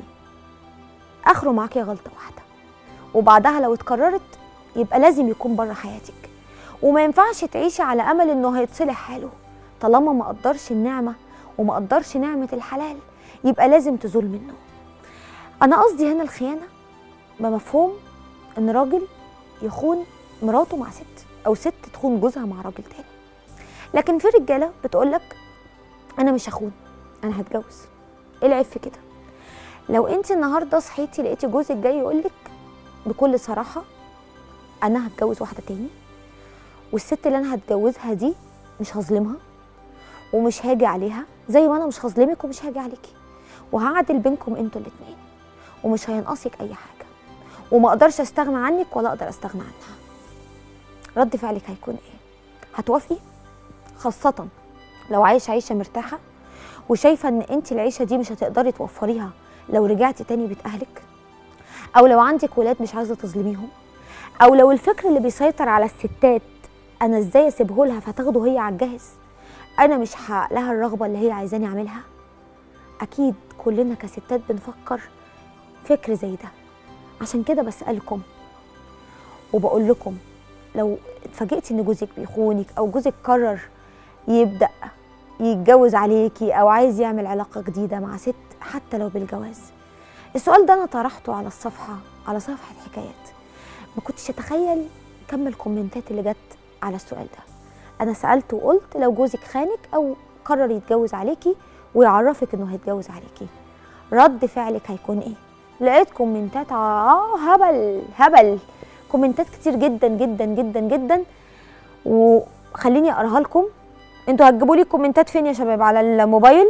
اخره معاكي غلطه واحده وبعدها لو اتكررت يبقى لازم يكون بره حياتك وما ينفعش تعيشي على امل انه هيتصلح حاله طالما ما قدرش النعمه وما قدرش نعمه الحلال يبقى لازم تزول منه انا قصدي هنا الخيانه بمفهوم ان راجل يخون مراته مع ست او ست تخون جوزها مع راجل تاني لكن في رجاله بتقولك انا مش هخون انا هتجوز ايه العيب في كده لو انت النهارده صحيتي لقيتي جوزك جاي يقولك بكل صراحه انا هتجوز واحده تاني والست اللي انا هتجوزها دي مش هظلمها ومش هاجي عليها زي ما انا مش هظلمك ومش هاجي عليكي وهعدل بينكم انتوا الاتنين ومش هينقصك اي حاجه وما اقدرش استغنى عنك ولا اقدر استغنى عنها رد فعلك هيكون ايه هتوافقي خاصه لو عايشه عيشه مرتاحه وشايفه ان انت العيشه دي مش هتقدري توفريها لو رجعتي تاني بيت اهلك او لو عندك ولاد مش عايزه تظلميهم او لو الفكر اللي بيسيطر على الستات انا ازاي اسيبه لها فتاخده هي على الجاهز انا مش هحقق لها الرغبه اللي هي عايزاني اعملها اكيد كلنا كستات بنفكر فكر زي ده عشان كده بسالكم وبقول لكم لو اتفاجئتي ان جوزك بيخونك او جوزك قرر يبدا يتجوز عليكي او عايز يعمل علاقه جديده مع ست حتى لو بالجواز السؤال ده انا طرحته على الصفحه على صفحه حكايات ما كنتش اتخيل كم الكومنتات اللي جت على السؤال ده انا سالت وقلت لو جوزك خانك او قرر يتجوز عليكي ويعرفك انه هيتجوز عليكي رد فعلك هيكون ايه لقيت كومنتات اه هبل هبل كومنتات كتير جدا جدا جدا جدا وخليني اقراها لكم انتوا هتجيبوا لي الكومنتات فين يا شباب على الموبايل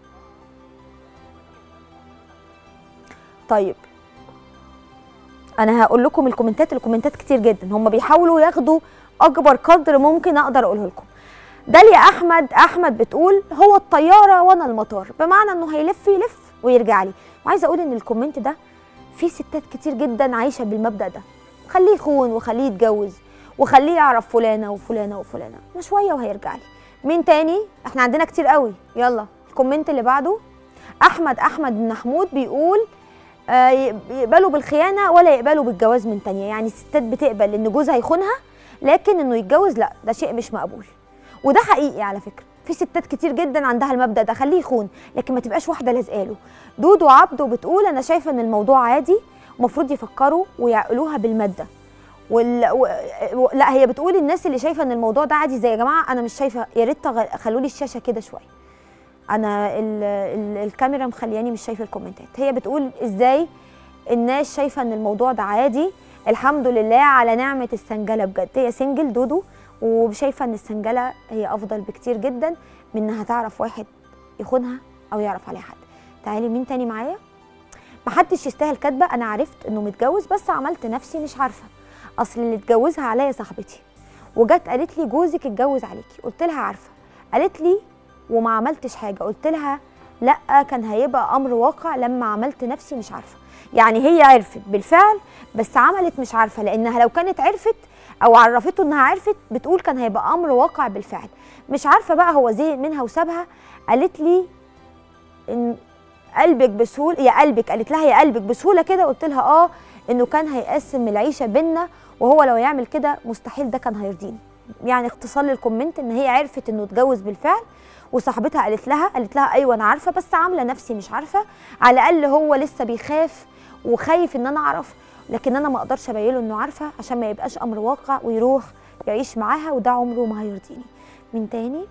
طيب انا هقول لكم الكومنتات الكومنتات كتير جدا هم بيحاولوا ياخدوا اكبر قدر ممكن اقدر اقوله لكم داليا احمد احمد بتقول هو الطياره وانا المطار بمعنى انه هيلف يلف ويرجع لي وعايزه اقول ان الكومنت ده في ستات كتير جدا عايشه بالمبدا ده خليه يخون وخليه يتجوز وخليه يعرف فلانه وفلانه وفلانه ما شويه وهيرجع لي مين تاني احنا عندنا كتير قوي يلا الكومنت اللي بعده احمد احمد بن محمود بيقول آه، يقبلوا بالخيانه ولا يقبلوا بالجواز من تانية يعني الستات بتقبل ان جوزها يخونها لكن انه يتجوز لا ده شيء مش مقبول وده حقيقي على فكره في ستات كتير جدا عندها المبدا ده خليه يخون لكن ما تبقاش واحده لازقاله دودو عبده بتقول انا شايفه ان الموضوع عادي المفروض يفكروا ويعقلوها بالماده وال... و... و... لا هي بتقول الناس اللي شايفه ان الموضوع ده عادي زي يا جماعه انا مش شايفه يا ريت تغ- خلوا لي الشاشه كده شويه انا ال... ال... الكاميرا مخلياني مش شايفه الكومنتات هي بتقول ازاي الناس شايفه ان الموضوع ده عادي الحمد لله على نعمه السنجله بجد هي سنجل دودو وشايفه ان السنجله هي افضل بكتير جدا من انها تعرف واحد يخونها او يعرف عليها حد تعالي مين تاني معايا محدش يستاهل كاتبه انا عرفت انه متجوز بس عملت نفسي مش عارفه اصل اللي اتجوزها عليا صاحبتي وجت قالت لي جوزك اتجوز عليكي قلت لها عارفه قالت لي وما عملتش حاجه قلت لها لا كان هيبقى امر واقع لما عملت نفسي مش عارفه يعني هي عرفت بالفعل بس عملت مش عارفه لانها لو كانت عرفت او عرفته انها عرفت بتقول كان هيبقى امر واقع بالفعل مش عارفه بقى هو زهق منها وسابها قالت لي ان قلبك بسهوله يا قلبك قالت لها يا قلبك بسهوله كده قلت لها اه انه كان هيقسم العيشه بينا وهو لو يعمل كده مستحيل ده كان هيرضيني يعني اختصار للكومنت ان هي عرفت انه اتجوز بالفعل وصاحبتها قالت لها قالت لها ايوه انا عارفه بس عامله نفسي مش عارفه على الاقل هو لسه بيخاف وخايف ان انا اعرف لكن انا ما اقدرش ابين له انه عارفه عشان ما يبقاش امر واقع ويروح يعيش معاها وده عمره ما هيرضيني من تاني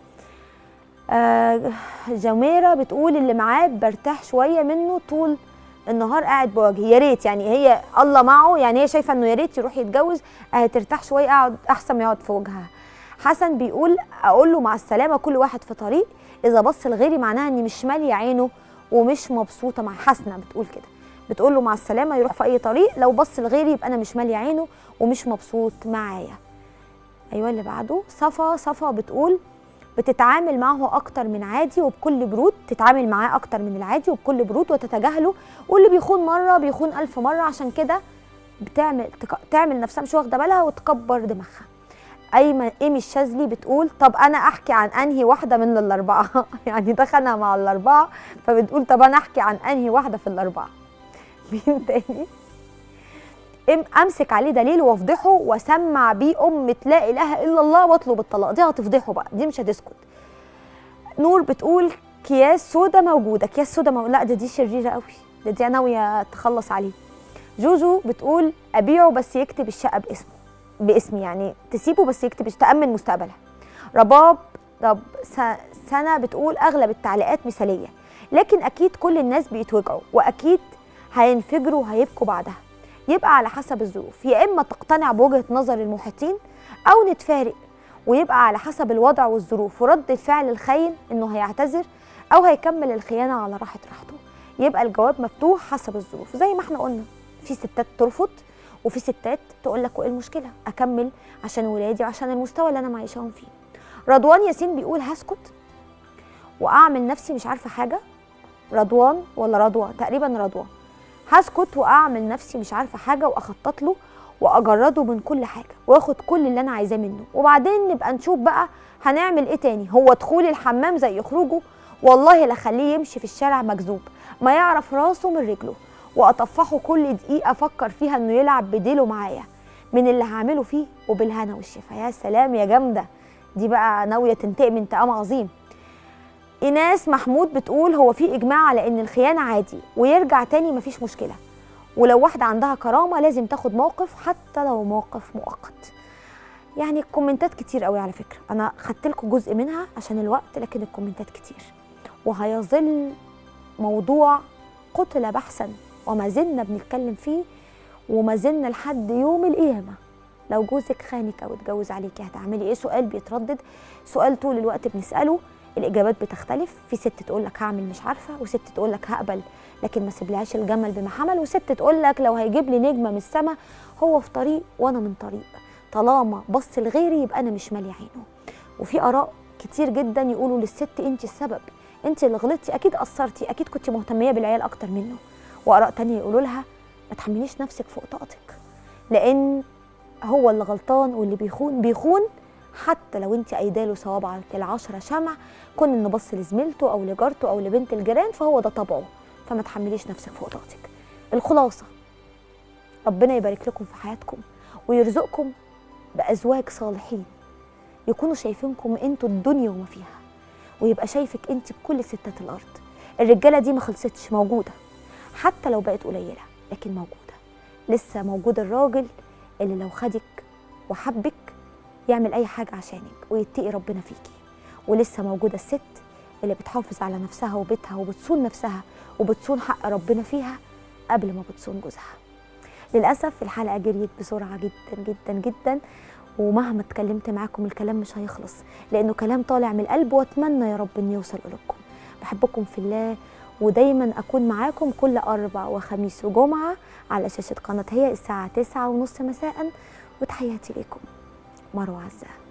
آه جميرة بتقول اللي معاه برتاح شوية منه طول النهار قاعد بوجهي يا ريت يعني هي الله معه يعني هي شايفة انه يا ريت يروح يتجوز هترتاح شوية اقعد احسن ما يقعد في وجهها حسن بيقول اقول له مع السلامة كل واحد في طريق اذا بص لغيري معناها اني مش مالية عينه ومش مبسوطة مع حسنة بتقول كده بتقول له مع السلامة يروح في اي طريق لو بص لغيري يبقى انا مش مالية عينه ومش مبسوط معايا ايوه اللي بعده صفا صفا بتقول بتتعامل معه اكتر من عادي وبكل برود تتعامل معاه اكتر من العادي وبكل برود وتتجاهله واللي بيخون مره بيخون الف مره عشان كده بتعمل تك... تعمل نفسها مش واخده بالها وتكبر دماغها ايمن ايمي الشاذلي بتقول طب انا احكي عن انهي واحده من الاربعه يعني دخلنا مع الاربعه فبتقول طب انا احكي عن انهي واحده في الاربعه مين تاني ام- امسك عليه دليل وافضحه واسمع بيه امه لا اله الا الله واطلب الطلاق دي هتفضحه بقى دي مش هتسكت نور بتقول اكياس سودا موجوده اكياس سودا مو... لا ده دي شريره قوي ده دي ناويه تخلص عليه جوجو بتقول ابيعه بس يكتب الشقه باسمه باسمي يعني تسيبه بس يكتب تامن مستقبلها رباب طب س- سنه بتقول اغلب التعليقات مثاليه لكن اكيد كل الناس بيتوجعوا واكيد هينفجروا وهيبكوا بعدها يبقى على حسب الظروف يا اما تقتنع بوجهه نظر المحيطين او نتفارق ويبقى على حسب الوضع والظروف ورد الفعل الخاين انه هيعتذر او هيكمل الخيانه على راحه راحته يبقى الجواب مفتوح حسب الظروف زي ما احنا قلنا في ستات ترفض وفي ستات تقول لك وايه المشكله اكمل عشان ولادي وعشان المستوى اللي انا معيشاهم فيه رضوان ياسين بيقول هسكت واعمل نفسي مش عارفه حاجه رضوان ولا رضوى تقريبا رضوى هسكت واعمل نفسي مش عارفه حاجه واخطط له واجرده من كل حاجه واخد كل اللي انا عايزاه منه وبعدين نبقى نشوف بقى هنعمل ايه تاني هو دخول الحمام زي خروجه والله لا خليه يمشي في الشارع مكذوب ما يعرف راسه من رجله واطفحه كل دقيقه افكر فيها انه يلعب بديله معايا من اللي هعمله فيه وبالهنا والشفا يا سلام يا جامده دي بقى ناويه تنتقم انتقام عظيم ايناس محمود بتقول هو في اجماع على ان الخيانه عادي ويرجع تاني مفيش مشكله ولو واحده عندها كرامه لازم تاخد موقف حتى لو موقف مؤقت يعني الكومنتات كتير قوي على فكره انا خدت لكم جزء منها عشان الوقت لكن الكومنتات كتير وهيظل موضوع قتل بحثا وما زلنا بنتكلم فيه وما زلنا لحد يوم القيامه لو جوزك خانك او اتجوز عليكي هتعملي ايه سؤال بيتردد سؤال طول الوقت بنساله الاجابات بتختلف في ست تقول لك هعمل مش عارفه وست تقول لك هقبل لكن ما سيبلهاش الجمل بما حمل وست تقول لك لو هيجيب لي نجمه من السما هو في طريق وانا من طريق طالما بص لغيري يبقى انا مش مالي عينه وفي اراء كتير جدا يقولوا للست انت السبب انت اللي غلطتي اكيد قصرتي اكيد كنت مهتميه بالعيال اكتر منه واراء تانية يقولوا لها ما تحمليش نفسك فوق طاقتك لان هو اللي غلطان واللي بيخون بيخون حتى لو انت قايداله صوابعك العشرة شمع كون انه بص لزميلته او لجارته او لبنت الجيران فهو ده طبعه فما تحمليش نفسك فوق طاقتك الخلاصة ربنا يبارك لكم في حياتكم ويرزقكم بأزواج صالحين يكونوا شايفينكم انتوا الدنيا وما فيها ويبقى شايفك انت بكل ستات الارض الرجاله دي ما خلصتش موجوده حتى لو بقت قليله لكن موجوده لسه موجود الراجل اللي لو خدك وحبك يعمل اي حاجه عشانك ويتقي ربنا فيكي ولسه موجوده الست اللي بتحافظ على نفسها وبيتها وبتصون نفسها وبتصون حق ربنا فيها قبل ما بتصون جوزها للاسف الحلقه جريت بسرعه جدا جدا جدا ومهما اتكلمت معاكم الكلام مش هيخلص لانه كلام طالع من القلب واتمنى يا رب انه يوصل قلوبكم بحبكم في الله ودايما اكون معاكم كل اربع وخميس وجمعه على شاشه قناه هي الساعه تسعة ونص مساء وتحياتي ليكم مروه عزه